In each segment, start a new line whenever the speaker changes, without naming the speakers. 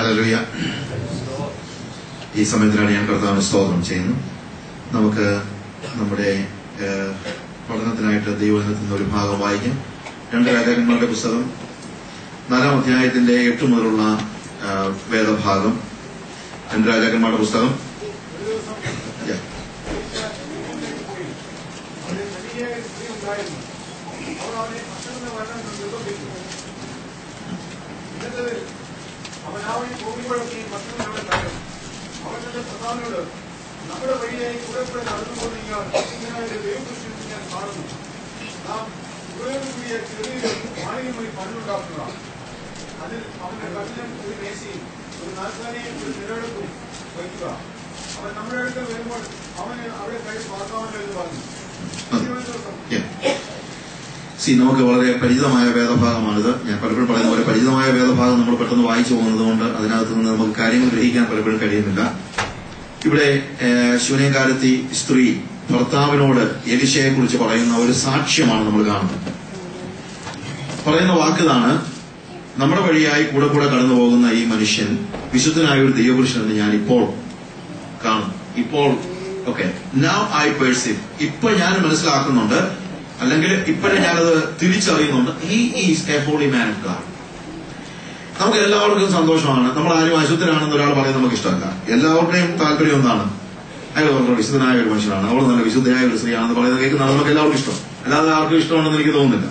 Hallelujah ഈ സമയത്തിനാണ് ഞാൻ കർത്താവിന് സ്തോത്രം ചെയ്യുന്നു നമുക്ക് നമ്മുടെ ഏഹ്, പഠനത്തിനായിട്ട് ദൈവത്തിൽ നിന്ന് ഒരു ഭാഗം വായിക്കാം രണ്ട് രാജാക്കന്മാരുടെ പുസ്തകം നാലാം അധ്യായത്തിന്റെ എട്ട് മുതലുള്ള ആ, വേദഭാഗം രണ്ട് രാജാക്കന്മാരുടെ പുസ്തകം Yeah.
അവന് തനിയെ സ്ത്രീ ഉണ്ടായിരുന്നു അവർ അവനെ അക്ഷരത്തെ വരണം നിർബന്ധിച്ചു എന്നിട്ട് അവൻ ആ വഴി പോകുമ്പോഴൊക്കെയും ഭക്ഷണം അവിടെ കണ്ടു അവൻ തന്റെ പ്രധാനോട് നമ്മുടെ വഴിയായി കുറെ കൂടെ നടന്നുകൊണ്ടിരിക്കാൻ ഇങ്ങനെ ദൈവകൃഷ്ണൻ ഞാൻ കാണുന്നു നാം ഇവിടെ കൂടിയ ചെറിയ മാളികമായി പണിയുണ്ടാക്കുക അതിൽ അവന്റെ കഠിനം ഒരു മേശയും ഒരു നാൽക്കാനെയും ഒരു നിലവിളക്കും വയ്ക്കുക അവൻ നമ്മുടെ അടുത്ത് വരുമ്പോൾ അവന് അവിടെ കൈ പാർക്കാമല്ലോ എന്ന് പറഞ്ഞു തിരുവനന്തപുരം
സി നമുക്ക് വളരെ പരിചിതമായ വേദഭാഗമാണിത് ഞാൻ പലപ്പോഴും പറയുന്ന പോലെ പരിചിതമായ വേദഭാഗം നമ്മൾ പെട്ടെന്ന് വായിച്ചു പോകുന്നത് കൊണ്ട് അതിനകത്ത് നിന്ന് നമുക്ക് കാര്യങ്ങൾ ഗ്രഹിക്കാൻ പലപ്പോഴും കഴിയുന്നില്ല ഇവിടെ ഏഹ്, ശൂന്യകാലത്തി സ്ത്രീ ഭർത്താവിനോട് എലിശയെ കുറിച്ച് പറയുന്ന ഒരു സാക്ഷ്യമാണ് നമ്മൾ കാണുന്നത് പറയുന്ന വാക്കിതാണ് നമ്മുടെ വഴിയായി കൂടെ കൂടെ കടന്നു പോകുന്ന ഈ മനുഷ്യൻ വിശുദ്ധനായ ഒരു ദൈവപുരുഷനെന്ന് ഞാൻ ഇപ്പോൾ കാണും ഇപ്പോൾ ഓക്കെ നൗ ഐ പേഴ്സീവ് ഇപ്പൊ ഞാൻ മനസ്സിലാക്കുന്നുണ്ട് അല്ലെങ്കിൽ ഇപ്പോഴും ഞാനത് തിരിച്ചറിയുന്നുണ്ട് he is a holy man of God നമുക്ക് എല്ലാവർക്കും സന്തോഷമാണ് നമ്മൾ ആരും അശുദ്ധനാണെന്ന് ഒരാൾ പറയുന്നത് നമുക്ക് ഇഷ്ടമല്ല എല്ലാവരുടെയും താല്പര്യം എന്താണ് അയാൾ വളരെ വിശുദ്ധനായ ഒരു മനുഷ്യനാണ് അവൾ നല്ല വിശുദ്ധയായ ഒരു സ്ത്രീയാണെന്ന് പറയുന്നത് കേൾക്കുന്നത് നമുക്ക് എല്ലാവർക്കും ഇഷ്ടം അല്ലാതെ ആർക്കും ഇഷ്ടമുണ്ടെന്ന് എനിക്ക് തോന്നുന്നില്ല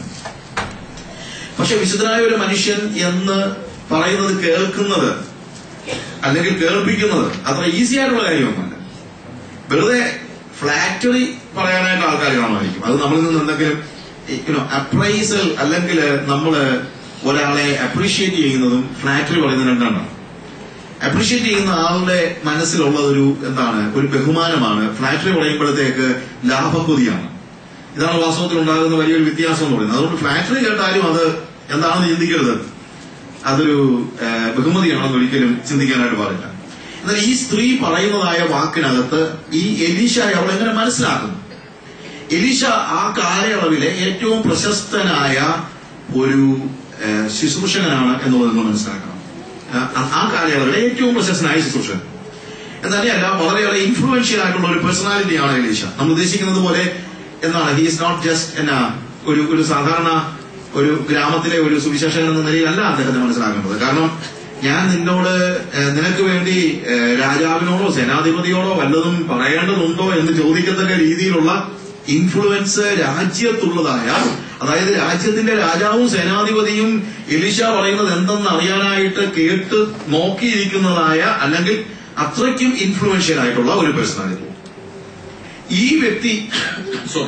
പക്ഷെ വിശുദ്ധനായ ഒരു മനുഷ്യൻ എന്ന് പറയുന്നത് കേൾക്കുന്നത് അല്ലെങ്കിൽ കേൾപ്പിക്കുന്നത് അത്ര ഈസി ആയിട്ടുള്ള കാര്യമൊന്നുമല്ല വെറുതെ ഫ്ലാറ്ററി പറയാനായിട്ട് ആൾക്കാർ കാണുമായിരിക്കും അത് നമ്മളിൽ നിന്ന് എന്തെങ്കിലും യുനോ അപ്രൈസൽ അല്ലെങ്കിൽ നമ്മൾ ഒരാളെ അപ്രീഷിയേറ്റ് ചെയ്യുന്നതും ഫ്ലാറ്ററി പറയുന്നത് രണ്ടാണ് അപ്രീഷിയേറ്റ് ചെയ്യുന്ന ആളുടെ മനസ്സിലുള്ള ഒരു എന്താണ് ഒരു ബഹുമാനമാണ് ഫ്ലാറ്ററി പറയുമ്പോഴത്തേക്ക് ലാഭക്കൊതിയാണ് ഇതാണ് വാസ്തവത്തിൽ ഉണ്ടാകുന്ന വലിയൊരു വ്യത്യാസം എന്ന് പറയുന്നത് അതുകൊണ്ട് ഫ്ലാറ്ററി കേട്ടാലും അത് എന്താണെന്ന് ചിന്തിക്കരുത് അതൊരു ആ, ബഹുമതിയാണെന്ന് ഒരിക്കലും ചിന്തിക്കാനായിട്ട് പാടില്ല എന്നാൽ ഈ സ്ത്രീ പറയുന്നതായ വാക്കിനകത്ത് ഈ എലീഷ അവൾ എങ്ങനെ മനസ്സിലാക്കുന്നു എലീഷ ആ കാലയളവിലെ ഏറ്റവും പ്രശസ്തനായ ഒരു ആ, ശുശ്രൂഷകനാണ് എന്നുള്ളത് നിങ്ങൾ മനസ്സിലാക്കണം ആ, ആ കാലയളവിലെ ഏറ്റവും പ്രശസ്തനായ ശുശ്രൂഷകൻ എന്നല്ല വളരെയേറെ ഇൻഫ്ലുവൻഷ്യൽ ആയിട്ടുള്ള ഒരു പേഴ്സണാലിറ്റിയാണ് എലീഷ നമ്മൾ ഉദ്ദേശിക്കുന്നത് പോലെ എന്താണ് ഹി ഈസ് നോട്ട് ജസ്റ്റ് എന്നാ ഒരു ഒരു സാധാരണ ഒരു ഗ്രാമത്തിലെ ഒരു സുവിശേഷകൻ എന്ന നിലയിലല്ല അദ്ദേഹത്തെ മനസ്സിലാക്കേണ്ടത് കാരണം ഞാൻ നിന്നോട് ഏഹ്, നിനക്ക് വേണ്ടി ഏഹ്, രാജാവിനോടോ സേനാധിപതിയോടോ വല്ലതും പറയേണ്ടതുണ്ടോ എന്ന് ചോദിക്കത്തക്ക രീതിയിലുള്ള ഇൻഫ്ലുവൻസ് രാജ്യത്തുള്ളതായ അതായത് രാജ്യത്തിന്റെ രാജാവും സേനാധിപതിയും എലിശ പറയുന്നത് എന്തെന്ന് അറിയാനായിട്ട് കേട്ട് നോക്കിയിരിക്കുന്നതായ അല്ലെങ്കിൽ അത്രയ്ക്കും ഇൻഫ്ലുവൻഷ്യൽ ആയിട്ടുള്ള ഒരു പേഴ്സണാലിറ്റി ഈ വ്യക്തി സോറി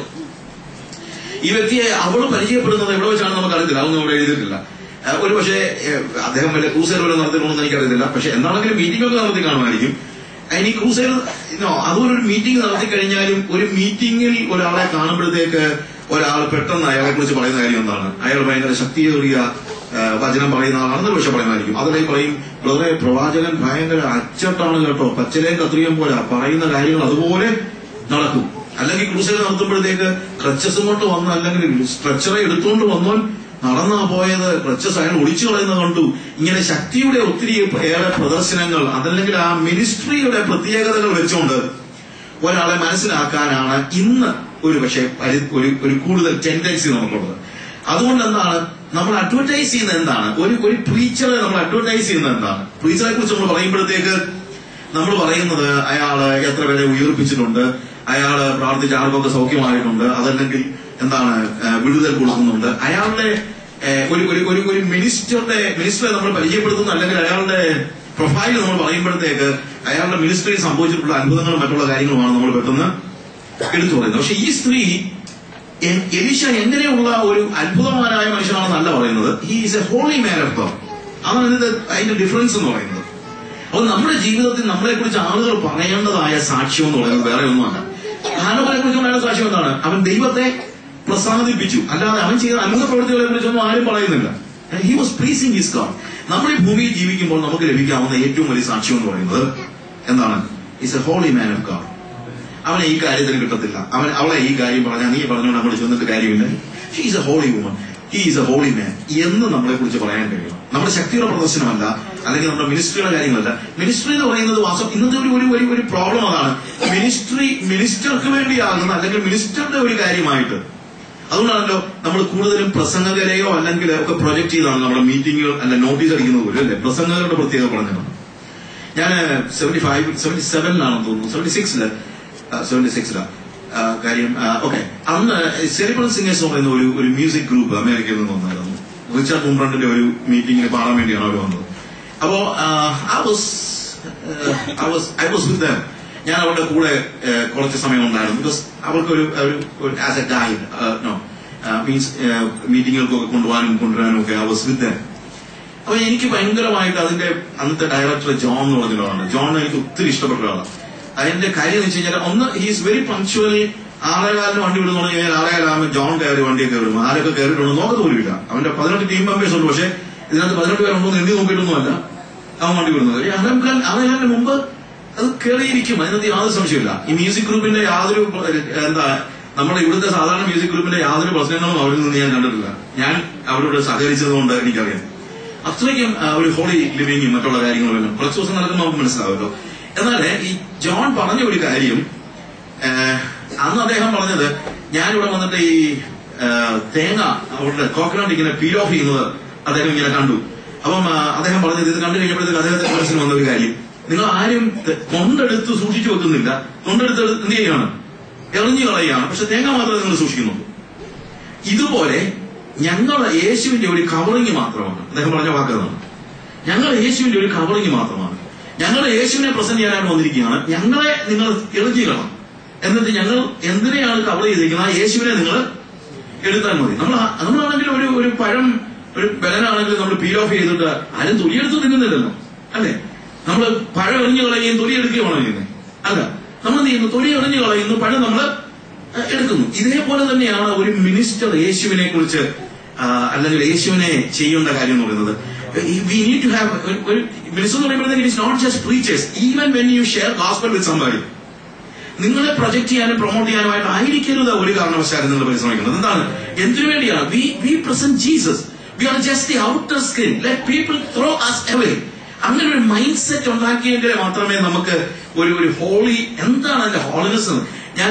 ഈ വ്യക്തിയെ അവൾ പരിചയപ്പെടുന്നത് എവിടെ വെച്ചാണ് നമുക്ക് അറിയത്തില്ല അതൊന്നും ഇവിടെ എഴുതിയിട്ടില്ല ഏഹ് ഒരു പക്ഷേ ഏഹ് അദ്ദേഹം വല്ല ക്രൂസൈഡ് വല്ല നടത്തിയിട്ടുണ്ടെന്ന് എനിക്കറിയത്തില്ല പക്ഷെ എന്താണെങ്കിലും മീറ്റിംഗ് ഒക്കെ നടത്തി കാണുമായിരിക്കും ഇനി ക്രൂസൈഡ് നോ അതുപോലെ ഒരു മീറ്റിംഗ് നടത്തി കഴിഞ്ഞാലും ഒരു മീറ്റിംഗിൽ ഒരാളെ കാണുമ്പോഴത്തേക്ക് ഒരാൾ പെട്ടെന്ന് അയാളെ കുറിച്ച് പറയുന്ന കാര്യം എന്താണ് അയാൾ ഭയങ്കര ശക്തിയേറിയ ഏഹ് വചനം പറയുന്ന ആളാണെന്ന് പക്ഷെ പറയുമായിരിക്കും അതിലേക്ക് പറയും വളരെ പ്രവാചകൻ ഭയങ്കര അച്ചട്ടാണ് കേട്ടോ പച്ചലയും കത്രിയും പോലെ പറയുന്ന കാര്യങ്ങൾ അതുപോലെ നടക്കും അല്ലെങ്കിൽ ക്രൂസൈഡ് നടത്തുമ്പോഴത്തേക്ക് ക്രച്ചസും കൊണ്ട് വന്ന് അല്ലെങ്കിൽ സ്ട്രെച്ചറെ എടുത്തുകൊണ്ട് വന്നോൻ നടന്നാ പോയത് ക്രച്ചസ് അയാൾ ഒളിച്ചു കളയുന്നത് കണ്ടു ഇങ്ങനെ ശക്തിയുടെ ഒത്തിരി ഏറെ പ്രദർശനങ്ങൾ അതല്ലെങ്കിൽ ആ മിനിസ്ട്രിയുടെ പ്രത്യേകതകൾ വെച്ചുകൊണ്ട് ഒരാളെ മനസ്സിലാക്കാനാണ് ഇന്ന് ഒരു പക്ഷേ പരി- ഒരു ഒരു കൂടുതൽ ടെൻഡൻസി നമുക്കുള്ളത് അതുകൊണ്ട് എന്താണ് നമ്മൾ അഡ്വർടൈസ് ചെയ്യുന്നത് എന്താണ് ഒരു ഒരു പ്രീച്ചറെ നമ്മൾ അഡ്വർടൈസ് ചെയ്യുന്നത് എന്താണ് പ്രീച്ചറെ കുറിച്ച് നമ്മൾ പറയുമ്പോഴത്തേക്ക് നമ്മൾ പറയുന്നത് അയാള് എത്ര പേരെ ഉയർപ്പിച്ചിട്ടുണ്ട് അയാള് പ്രാർത്ഥിച്ച ആർക്കൊക്കെ സൗഖ്യമായിട്ടുണ്ട് അതല്ലെങ്കിൽ എന്താണ് ആ, വിടുതൽ കൊടുക്കുന്നുണ്ട് അയാളുടെ ഏ, ഒരു ഒരു ഒരു ഒരു മിനിസ്റ്ററുടെ മിനിസ്റ്ററെ നമ്മൾ പരിചയപ്പെടുത്തുന്നു അല്ലെങ്കിൽ അയാളുടെ പ്രൊഫൈൽ നമ്മൾ പറയുമ്പോഴത്തേക്ക് അയാളുടെ മിനിസ്റ്ററിൽ സംഭവിച്ചിട്ടുള്ള അത്ഭുതങ്ങളും മറ്റുള്ള കാര്യങ്ങളുമാണ് നമ്മൾ പെട്ടെന്ന് എടുത്തു പറയുന്നത് പക്ഷെ ഈ സ്ത്രീ എ- എലീശ എങ്ങനെയുള്ള ഒരു അത്ഭുതമാനായ മനുഷ്യനാണെന്നല്ല പറയുന്നത് he is a holy man of God അതാണ് ഇതിന്റെ അതിന്റെ ഡിഫറൻസ് എന്ന് പറയുന്നത് അപ്പോൾ നമ്മുടെ ജീവിതത്തിൽ നമ്മളെ കുറിച്ച് ആളുകൾ പറയേണ്ടതായ സാക്ഷ്യം എന്ന് പറയുന്നത് വേറെ ഒന്നുമല്ല ഹാനോനെ കുറിച്ച് പറയുന്ന സാക്ഷ്യം എന്താണ് അവൻ ദൈവത്തെ പ്രസാദിപ്പിച്ചു അല്ലാതെ അവൻ ചെയ്ത അത്ഭുത പ്രവൃത്തികളെ കുറിച്ചൊന്നും ആരും പറയുന്നില്ല he was pleasing his God നമ്മൾ ഈ ഭൂമിയിൽ ജീവിക്കുമ്പോൾ നമുക്ക് ലഭിക്കാവുന്ന ഏറ്റവും വലിയ സാക്ഷ്യം എന്ന് പറയുന്നത് എന്താണ് is a holy man of God അവനെ ഈ കാര്യത്തിന് കിട്ടത്തില്ല അവൻ അവളെ ഈ കാര്യം പറഞ്ഞാൽ നീ പറഞ്ഞുകൊണ്ട് അങ്ങോട്ട് ചെന്നിട്ട് കാര്യമില്ല she is a holy woman he is a holy man എന്ന് നമ്മളെ കുറിച്ച് പറയാൻ കഴിയണം നമ്മുടെ ശക്തിയുടെ പ്രദർശനമല്ല അല്ലെങ്കിൽ നമ്മുടെ മിനിസ്ട്രിയുടെ കാര്യങ്ങളല്ല മിനിസ്ട്രി എന്ന് പറയുന്നത് വാസ്തവം ഇന്നത്തെ ഒരു ഒരു ഒരു ഒരു പ്രോബ്ലം അതാണ് മിനിസ്ട്രി മിനിസ്റ്റർക്ക് വേണ്ടിയാകുന്ന അല്ലെങ്കിൽ മിനിസ്റ്ററുടെ ഒരു കാര്യമായിട്ട് അതുകൊണ്ടാണല്ലോ നമ്മൾ കൂടുതലും പ്രസംഗകരെയോ അല്ലെങ്കിൽ ഒക്കെ പ്രൊജക്ട് ചെയ്താണ് നമ്മുടെ മീറ്റിങ്ങുകൾ അല്ല നോട്ടീസ് അടിക്കുന്നത് പോലും അല്ലേ പ്രസംഗകരുടെ പ്രത്യേകത പറഞ്ഞതാണ് ഞാൻ സെവന്റി ഫൈവ് സെവന്റി സെവനിലാണെന്ന് തോന്നുന്നു സെവന്റി സിക്സില് സെവന്റി സിക്സിലാ കാര്യം ഓക്കെ അന്ന് സെറിബ്രൽ സിംഗേഴ്സ് എന്ന് പറയുന്ന ഒരു ഒരു മ്യൂസിക് ഗ്രൂപ്പ് അമേരിക്കയിൽ നിന്ന് വന്നായിരുന്നു റിച്ചാർഡ് മുംബ്രണ്ടിന്റെ ഒരു മീറ്റിംഗിൽ പാടാൻ വേണ്ടിയാണ് അവർ വന്നത് അപ്പോ I was I was I was with them ഞാൻ അവരുടെ കൂടെ uh, കുറച്ച് സമയം ഉണ്ടായിരുന്നു ബിക്കോസ് അവർക്ക് ഒരു ഒരു as a guide no means മീറ്റിങ്ങുകൾക്കൊക്കെ കൊണ്ടുപോകാനും കൊണ്ടുവരാനും ഒക്കെ ഐ വാസ് വിത്ത് ദം അപ്പൊ എനിക്ക് ഭയങ്കരമായിട്ട് അതിന്റെ അന്നത്തെ ഡയറക്ടർ ജോൺ എന്ന് പറഞ്ഞ ഒരാളാണ് ജോൺ എനിക്ക് ഒത്തിരി ഇഷ്ടപ്പെട്ട ഒരാളാണ് അതിന്റെ കാര്യം എന്ന് വെച്ച് കഴിഞ്ഞാൽ ഒന്ന് ഹീസ് വെരി പങ്ക്ച്വൽ ആറേകാലിന് വണ്ടി വിടുന്നു പറഞ്ഞു കഴിഞ്ഞാൽ ആറേകാലാകുമ്പോൾ ജോൺ കയറി വണ്ടിയൊക്കെ വിടും ആരൊക്കെ കയറിയിട്ടുണ്ടോ നോക്കത്ത് പോലുമില്ല അവന്റെ പതിനെട്ട് ടീം മെമ്പേഴ്സ് ഉണ്ട് പക്ഷേ ഇതിനകത്ത് പതിനെട്ട് പേരുണ്ടോ എന്ന് എണ്ണി നോക്കിയിട്ടൊന്നുമല്ല അവൻ വണ്ടി വിടുന്നത് ഈ ആറേകാൽ ആറേകാലിന് മുമ്പ് അത് കയറിയിരിക്കും അതിനകത്ത് യാതൊരു സംശയമില്ല ഈ മ്യൂസിക് ഗ്രൂപ്പിന്റെ യാതൊരു ഏഹ്, എന്താ നമ്മുടെ ഇവിടുത്തെ സാധാരണ മ്യൂസിക് ഗ്രൂപ്പിന്റെ യാതൊരു പ്രശ്നങ്ങളും അവരിൽ നിന്ന് ഞാൻ കണ്ടിട്ടില്ല ഞാൻ അവരോട് സഹകരിച്ചതുകൊണ്ട് എനിക്കറിയാം അത്രയ്ക്കും ആ, ഒരു ഹോളി ലിവിങ്ങും മറ്റുള്ള കാര്യങ്ങളും എല്ലാം കുറച്ച് ദിവസം നടക്കുമ്പോൾ നമുക്ക് മനസ്സിലാവുമല്ലോ എന്നാൽ ഈ ജോൺ പറഞ്ഞ ഒരു കാര്യം ആ, അന്ന് അദ്ദേഹം പറഞ്ഞത് ഞാനിവിടെ വന്നിട്ട് ഈ ആ, തേങ്ങ അവരുടെ കോക്കനട്ട് ഇങ്ങനെ പീൽ ഓഫ് ചെയ്യുന്നത് അദ്ദേഹം ഇങ്ങനെ കണ്ടു അപ്പം ആ, അദ്ദേഹം പറഞ്ഞത് ഇത് കണ്ടു കഴിഞ്ഞപ്പോഴത്തേക്ക് അദ്ദേഹത്തിന്റെ മനസ്സിൽ വന്ന ഒരു കാര്യം നിങ്ങൾ ആരും ത- തൊണ്ടെടുത്ത് സൂക്ഷിച്ചു വെക്കുന്നില്ല തൊണ്ടെടുത്ത് എന്ത് ചെയ്യാണ് എറിഞ്ഞു കളയുകയാണ് പക്ഷെ തേങ്ങ മാത്രമേ നിങ്ങൾ സൂക്ഷിക്കുന്നുള്ളൂ ഇതുപോലെ ഞങ്ങൾ യേശുവിന്റെ ഒരു കവറിങ് മാത്രമാണ് അദ്ദേഹം പറഞ്ഞ വാക്കതാണ് ഞങ്ങൾ യേശുവിന്റെ ഒരു കവറിങ് മാത്രമാണ് ഞങ്ങൾ യേശുവിനെ പ്രസന്റ് ചെയ്യാനായിട്ട് വന്നിരിക്കുകയാണ് ഞങ്ങളെ നിങ്ങൾ എറിഞ്ഞുകളാം എന്നിട്ട് ഞങ്ങൾ എന്തിനെയാണ് കവർ ചെയ്തിരിക്കുന്നത് ആ യേശുവിനെ നിങ്ങൾ എടുത്താൽ മതി നമ്മൾ നമ്മളാണെങ്കിൽ ഒരു ഒരു പഴം ഒരു ബലനാണെങ്കിൽ നമ്മൾ പീൽ ഓഫ് ചെയ്തിട്ട് ആരും തൊലിയെടുത്ത് തിന്നുന്നില്ലല്ലോ അല്ലേ നമ്മൾ പഴം എറിഞ്ഞു കളയുകയും തൊലി എടുക്കുകയാണോ ചെയ്യുന്നത് അല്ല നമ്മൾ എന്ത് ചെയ്യുന്നു തൊലി എറിഞ്ഞു കളയുന്നു പഴം നമ്മൾ എടുക്കുന്നു ഇതേപോലെ തന്നെയാണ് ഒരു മിനിസ്റ്റർ യേശുവിനെ കുറിച്ച് അല്ലെങ്കിൽ യേശുവിനെ ചെയ്യേണ്ട കാര്യം എന്ന് പറയുന്നത് വി നീഡ് ടു ഹാവ് ഒരു മിനിസ്റ്റർ എന്ന് പറയുമ്പോഴത്തേക്ക് it is not just preachers even when you share gospel with somebody നിങ്ങളെ പ്രൊജക്ട് ചെയ്യാനും പ്രൊമോട്ട് ചെയ്യാനുമായിട്ട് ആയിരിക്കരുത് ഒരു കാരണവശാലും നിങ്ങൾ പരിശ്രമിക്കുന്നത് എന്താണ് എന്തിനു വേണ്ടിയാണ് we we present Jesus we are just the outer skin let people throw us away അങ്ങനെ ഒരു മൈൻഡ് സെറ്റ് ഉണ്ടാക്കിയെങ്കിൽ മാത്രമേ നമുക്ക് ഒരു ഒരു ഹോളി എന്താണ് അതിന്റെ ഹോളിനെസ് ഞാൻ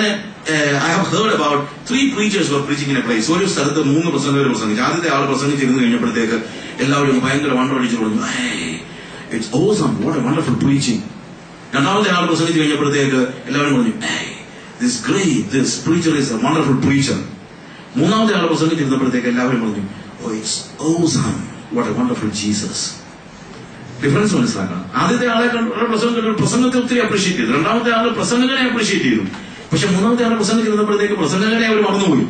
I have heard about three preachers were preaching in a place ഒരു സ്ഥലത്ത് മൂന്ന് പ്രസംഗകർ പ്രസംഗിച്ചു ആദ്യത്തെ ആൾ പ്രസംഗിച്ചിരുന്നു കഴിഞ്ഞപ്പോഴത്തേക്ക് എല്ലാവരും ഭയങ്കര വണ്ടടിച്ചു പറഞ്ഞു it's awesome what a wonderful preaching രണ്ടാമത്തെ ആൾ പ്രസംഗിച്ച് കഴിഞ്ഞപ്പോഴത്തേക്ക് എല്ലാവരും പറഞ്ഞു this great this preacher is a wonderful preacher മൂന്നാമത്തെ ആൾ പ്രസംഗിച്ചിരുന്നപ്പോഴത്തേക്ക് എല്ലാവരും പറഞ്ഞു oh it's awesome what a wonderful Jesus difference മനസ്സിലാക്കണം ആദ്യത്തെ ആളെ കണ്ട് പ്രസംഗം കേട്ട പ്രസംഗത്തെ ഒത്തിരി അപ്രീഷിയേറ്റ് ചെയ്തു രണ്ടാമത്തെ ആൾ പ്രസംഗകനെ അപ്രീഷിയേറ്റ് ചെയ്തു പക്ഷെ മൂന്നാമത്തെ ആൾ പ്രസംഗിച്ചിരുന്നപ്പോഴത്തേക്ക് പ്രസംഗകനെ അവർ മറന്നുപോയി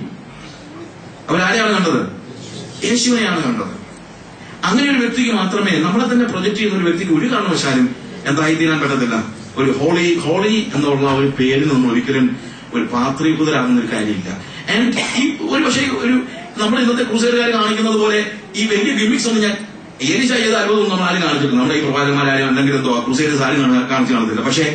അവരാരെയാണ് കണ്ടത് യേശുവിനെയാണ് കണ്ടത് അങ്ങനെ ഒരു വ്യക്തിക്ക് മാത്രമേ നമ്മളെ തന്നെ പ്രൊജക്ട് ചെയ്യുന്ന ഒരു വ്യക്തിക്ക് ഒരു കാരണവശാലും എന്തായിത്തീരാൻ പറ്റത്തില്ല ഒരു ഹോളി ഹോളി എന്നുള്ള ഒരു പേരിൽ നിന്നും ഒരിക്കലും ഒരു പാത്രീഭൂതരാകുന്ന ഒരു കാര്യമില്ല ആൻഡ് ഈ ഒരു പക്ഷേ ഒരു നമ്മൾ ഇന്നത്തെ ക്രൂസേറുകാർ കാണിക്കുന്നത് പോലെ ഈ വലിയ ഗിമിക്സ് ഒന്നും ഞാൻ ഏലിശ ചെയ്ത അത്ഭുതം നമ്മൾ ആരും കാണിച്ചിട്ടില്ല നമ്മുടെ ഈ പ്രവാചകന്മാരും അല്ലെങ്കിൽ എന്തോ ക്രൂസേഴ്സ് ആരും കാണാ- കാണിച്ചു കാണത്തില്ല പക്ഷേ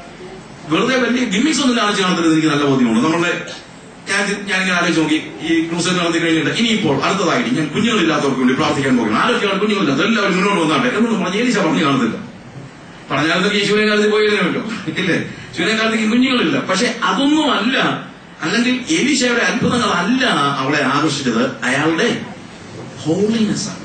വെറുതെ വലിയ ഗിമിക്സ് ഒന്നും കാണിച്ചു കാണത്തില്ലെന്ന് എനിക്ക് നല്ല ബോധ്യമുണ്ട് നമ്മുടെ ഞാൻ ഞാനിങ്ങനെ ആലോചിച്ച് നോക്കി ഈ ക്രൂസേർ നടത്തി കഴിഞ്ഞിട്ട് ഇനിയിപ്പോൾ അടുത്തതായിട്ട് ഞാൻ കുഞ്ഞുങ്ങളില്ലാത്തവർക്ക് വേണ്ടി പ്രാർത്ഥിക്കാൻ പോകുന്നു ആരൊക്കെയാണ് കുഞ്ഞുങ്ങളില്ലാത്ത എല്ലാവരും മുന്നോട്ട് വന്നാട്ടെ എന്നൊന്നും പറഞ്ഞ് ഏലിശ പറഞ്ഞു കാണത്തില്ല പറഞ്ഞാലൊക്കെ ഈ ശിവനകാലത്ത് പോയിരുന്നല്ലോ ഇല്ലേ ശിവനകാലത്തേക്ക് കുഞ്ഞുങ്ങളില്ല പക്ഷെ അതൊന്നും അല്ല അല്ലെങ്കിൽ എലിശയുടെ അത്ഭുതങ്ങളല്ല അവളെ ആകർഷിച്ചത് അയാളുടെ ഹോളിനെസ് ആണ്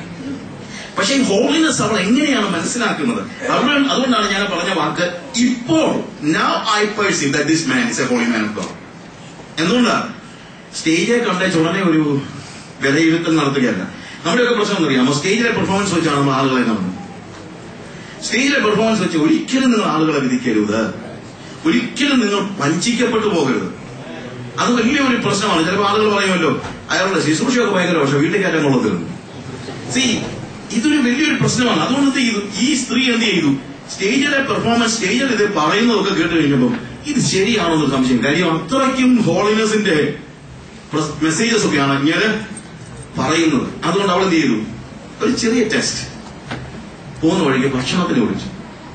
പക്ഷേ ഈ ഹോളിനെസ് അവൾ എങ്ങനെയാണ് മനസ്സിലാക്കുന്നത് അവിടെ അതുകൊണ്ടാണ് ഞാൻ പറഞ്ഞ വാക്ക് ഇപ്പോൾ now I perceive that this man is a holy man of God എന്തുകൊണ്ടാണ് സ്റ്റേജിൽ കണ്ടേച്ച് ഉടനെ ഒരു വിലയിരുത്തൽ നടത്തുകയല്ല നമ്മുടെയൊക്കെ പ്രശ്നം എന്നറിയാമോ സ്റ്റേജിലെ പെർഫോമൻസ് വെച്ചാണ് നമ്മൾ ആളുകളെ കാണുന്നത് സ്റ്റേജിലെ പെർഫോമൻസ് വെച്ച് ഒരിക്കലും നിങ്ങൾ ആളുകളെ വിധിക്കരുത് ഒരിക്കലും നിങ്ങൾ വഞ്ചിക്കപ്പെട്ടു പോകരുത് അത് വലിയൊരു പ്രശ്നമാണ് ചിലപ്പോൾ ആളുകൾ പറയുമല്ലോ അയാളുടെ ശുശ്രൂഷയൊക്കെ ഭയങ്കര പക്ഷെ വീട്ടിൽ കയറ്റാൻ കൊള്ളത്തിരുന്നു സി ഇതൊരു വലിയൊരു പ്രശ്നമാണ് അതുകൊണ്ട് എന്ത് ചെയ്തു ഈ സ്ത്രീ എന്ത് ചെയ്തു സ്റ്റേജിലെ പെർഫോമൻസ് സ്റ്റേജിൽ ഇത് പറയുന്നതൊക്കെ കേട്ട് കഴിഞ്ഞപ്പോൾ ഇത് ശരിയാണെന്ന് സംശയം കാര്യം അത്രയ്ക്കും ഹോളിനെസിന്റെ മെസ്സേജസ് ഒക്കെയാണ് ഇങ്ങനെ പറയുന്നത് അതുകൊണ്ട് അവൾ എന്ത് ചെയ്തു ഒരു ചെറിയ ടെസ്റ്റ് പോകുന്ന വഴിക്ക് ഭക്ഷണത്തിന് വിളിച്ചു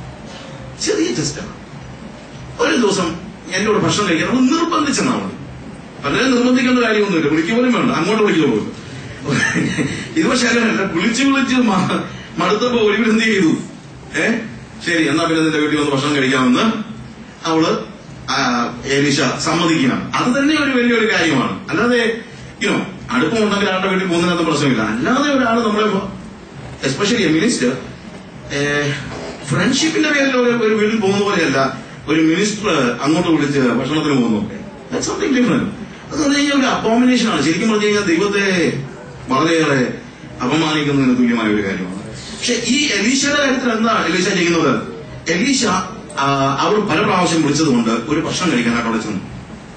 ചെറിയ ടെസ്റ്റാണ് ഒരു ദിവസം എന്റെ കൂടെ ഭക്ഷണം കഴിക്കാൻ നമ്മൾ നിർബന്ധിച്ചെന്നാ മതി പലരും നിർബന്ധിക്കേണ്ട കാര്യമൊന്നുമില്ല വിളിക്കുക പോലും വേണ്ട അങ്ങോട്ട് വിളിക്കുക പോലും ഇത് പക്ഷെ അങ്ങനെയല്ല കുളിച്ച് കുളിച്ച് മ- മടുത്തപ്പോ ഒടുവിൽ എന്ത് ചെയ്തു ഏ ശരി എന്നാ പിന്നെ നിന്റെ വീട്ടിൽ വന്ന് ഭക്ഷണം കഴിക്കാമെന്ന് അവള് ആ, ഏലീശ സമ്മതിക്കണം അത് തന്നെ ഒരു വലിയൊരു കാര്യമാണ് അല്ലാതെ യുനോ അടുപ്പമുണ്ടെങ്കിൽ ആളുടെ വീട്ടിൽ പോകുന്നതിനകത്ത് പ്രശ്നമില്ല അല്ലാതെ ഒരാൾ നമ്മളെ എസ്പെഷ്യലി എ മിനിസ്റ്റർ ഫ്രണ്ട്ഷിപ്പിന്റെ പേരിൽ ഒരു ഒരു വീട്ടിൽ പോകുന്ന പോലെയല്ല ഒരു മിനിസ്റ്റർ അങ്ങോട്ട് വിളിച്ച് ഭക്ഷണത്തിന് പോകുന്നു സംതിങ് ഡിഫറെന്റ് അത് പറഞ്ഞു കഴിഞ്ഞാൽ ഒരു അപ്പോമിനേഷൻ ആണ് ശരിക്കും പറഞ്ഞു കഴിഞ്ഞാൽ ദൈവത്തെ വളരെയേറെ അപമാനിക്കുന്നതിന് തുല്യമായ ഒരു കാര്യമാണ് പക്ഷെ ഈ എലീശയുടെ കാര്യത്തിൽ എന്താ എലീശ ചെയ്യുന്നത് എലീശ ആ, അവൾ പല പ്രാവശ്യം വിളിച്ചതുകൊണ്ട് ഒരു ഭക്ഷണം കഴിക്കാനായിട്ട് അവിടെ ചെന്നു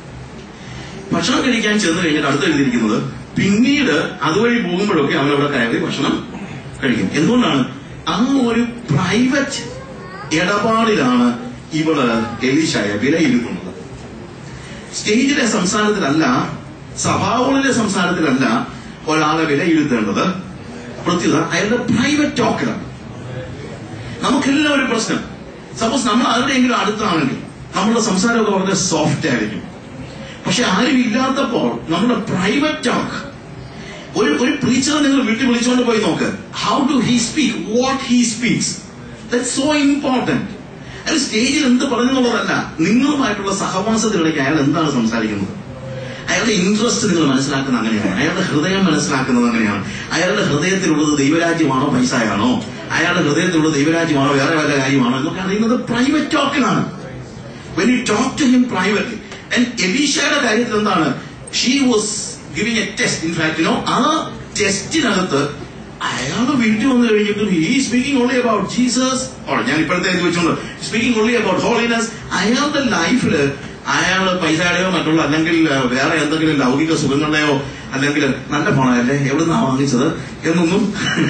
ഭക്ഷണം കഴിക്കാൻ ചെന്ന് കഴിഞ്ഞിട്ട് അടുത്ത് എഴുതിയിരിക്കുന്നത് പിന്നീട് അതുവഴി പോകുമ്പോഴൊക്കെ അവൻ അവിടെ കയറി ഭക്ഷണം കഴിക്കും എന്തുകൊണ്ടാണ് ആ ഒരു പ്രൈവറ്റ് ഇടപാടിലാണ് ഇവള് എലീശായ വിലയിരുത്തുന്നത് സ്റ്റേജിലെ സംസാരത്തിലല്ല സഭാവുകളിലെ സംസാരത്തിലല്ല ഒരാളെ വിലയിരുത്തേണ്ടത് പ്രത്യുത അയാളുടെ പ്രൈവറ്റ് ടോക്കിലാണ് നമുക്കെല്ലാം ഒരു പ്രശ്നം സപ്പോസ് നമ്മൾ ആരുടെയെങ്കിലും അടുത്താണെങ്കിൽ നമ്മുടെ സംസാരമൊക്കെ വളരെ സോഫ്റ്റ് ആയിരിക്കും പക്ഷെ ആരും ഇല്ലാത്തപ്പോൾ നമ്മുടെ പ്രൈവറ്റ് ടോക്ക് ഒരു ഒരു പ്രീച്ചറെ നിങ്ങൾ വീട്ടിൽ വിളിച്ചുകൊണ്ട് പോയി നോക്ക് how do he speak what he speaks that so important അയാൾ സ്റ്റേജിൽ എന്ത് പറഞ്ഞെന്നുള്ളതല്ല നിങ്ങളുമായിട്ടുള്ള സഹവാസത്തിനിടയ്ക്ക് അയാൾ എന്താണ് സംസാരിക്കുന്നത് അയാളുടെ ഇൻട്രസ്റ്റ് നിങ്ങൾ മനസ്സിലാക്കുന്നത് അങ്ങനെയാണ് അയാളുടെ ഹൃദയം മനസ്സിലാക്കുന്നത് അങ്ങനെയാണ് അയാളുടെ ഹൃദയത്തിലുള്ളത് ദൈവരാജ്യമാണോ പൈസയാണോ അയാളുടെ ഹൃദയത്തിലുള്ളത് ദൈവരാജ്യമാണോ വേറെ വല്ല കാര്യമാണോ എന്നൊക്കെ അറിയുന്നത് പ്രൈവറ്റ് ടോക്കിലാണ് when you talk to him privately and എലീഷയുടെ കാര്യത്തിൽ എന്താണ് she was giving a test in fact no ആ ടെസ്റ്റിനകത്ത് അയാളുടെ വീട്ടിൽ വന്നു കഴിഞ്ഞിട്ടും ഈ സ്പീക്കിംഗ് ഓൺലി അബൌട്ട് ജീസസ് ഞാൻ ഇപ്പോഴത്തെ ഇത് വെച്ചോണ്ട് സ്പീക്കിംഗ് ഓൺലി അബൌട്ട് ഹോളിനെസ് അയാളുടെ ലൈഫില് അയാൾ പൈസയുടെയോ മറ്റുള്ള അല്ലെങ്കിൽ ഏഹ്, വേറെ എന്തെങ്കിലും ലൗകിക സുഖങ്ങളുടെയോ അല്ലെങ്കിൽ നല്ല ഫോണല്ലേ എവിടുന്നാ വാങ്ങിച്ചത് എന്നൊന്നും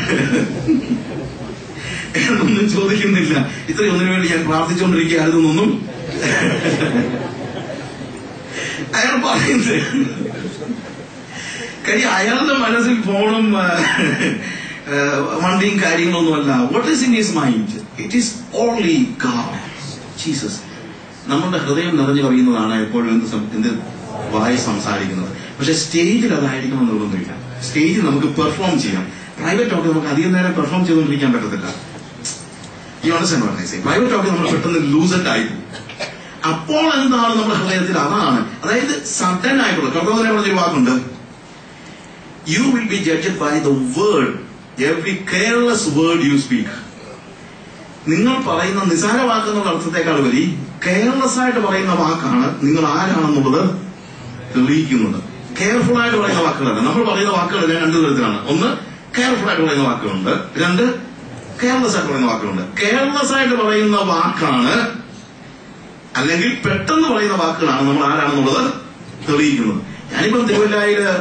എന്നൊന്നും ചോദിക്കുന്നില്ല ഇത്രയും ഒന്നിനു വേണ്ടി ഞാൻ പ്രാർത്ഥിച്ചുകൊണ്ടിരിക്കുകയായിരുന്നൊന്നും അയാൾ പറയുന്നത് കാര്യം അയാളുടെ മനസ്സിൽ ഫോണും ആ, ആ, വണ്ടിയും കാര്യങ്ങളൊന്നുമല്ല what is in his mind it is only God Jesus നമ്മുടെ ഹൃദയം നിറഞ്ഞു കവിയുന്നതാണ് എപ്പോഴും എന്ത് സം- എന്ത് വായി സംസാരിക്കുന്നത് പക്ഷെ സ്റ്റേജിൽ അതായിരിക്കണം എന്നുള്ളതൊന്നുമില്ല സ്റ്റേജിൽ നമുക്ക് പെർഫോം ചെയ്യാം പ്രൈവറ്റ് ടോക്ക് നമുക്ക് അധികം നേരം പെർഫോം ചെയ്തുകൊണ്ടിരിക്കാൻ പറ്റത്തില്ല ഈ അണ്ടർസ്റ്റാൻഡ് പറഞ്ഞേ പ്രൈവറ്റ് ടോക്ക് നമ്മൾ പെട്ടെന്ന് ലൂസഡ് ആയി പോകും. അപ്പോൾ എന്താണ് നമ്മുടെ ഹൃദയത്തിൽ അതാണ് അതായത് സഡൻ ആയിട്ടുള്ള കർത്താവിനെ പറഞ്ഞൊരു വാക്കുണ്ട് you will be judged by the word every careless word you speak നിങ്ങൾ പറയുന്ന നിസാര വാക്കെന്നുള്ള അർത്ഥത്തെക്കാൾ ഉപരി കെയർലെസ് ആയിട്ട് പറയുന്ന വാക്കാണ് നിങ്ങൾ ആരാണെന്നുള്ളത് തെളിയിക്കുന്നത് കെയർഫുൾ ആയിട്ട് പറയുന്ന വാക്കുകളല്ല നമ്മൾ പറയുന്ന വാക്കുകൾ ഞാൻ രണ്ടു തരത്തിലാണ് ഒന്ന് കെയർഫുൾ ആയിട്ട് പറയുന്ന വാക്കുകളുണ്ട് രണ്ട് കെയർലെസ് ആയിട്ട് പറയുന്ന വാക്കുകളുണ്ട് കെയർലെസ് ആയിട്ട് പറയുന്ന വാക്കാണ് അല്ലെങ്കിൽ പെട്ടെന്ന് പറയുന്ന വാക്കുകളാണ് നമ്മൾ ആരാണെന്നുള്ളത് തെളിയിക്കുന്നത് ഞാനിപ്പം തിരുവല്ലായില്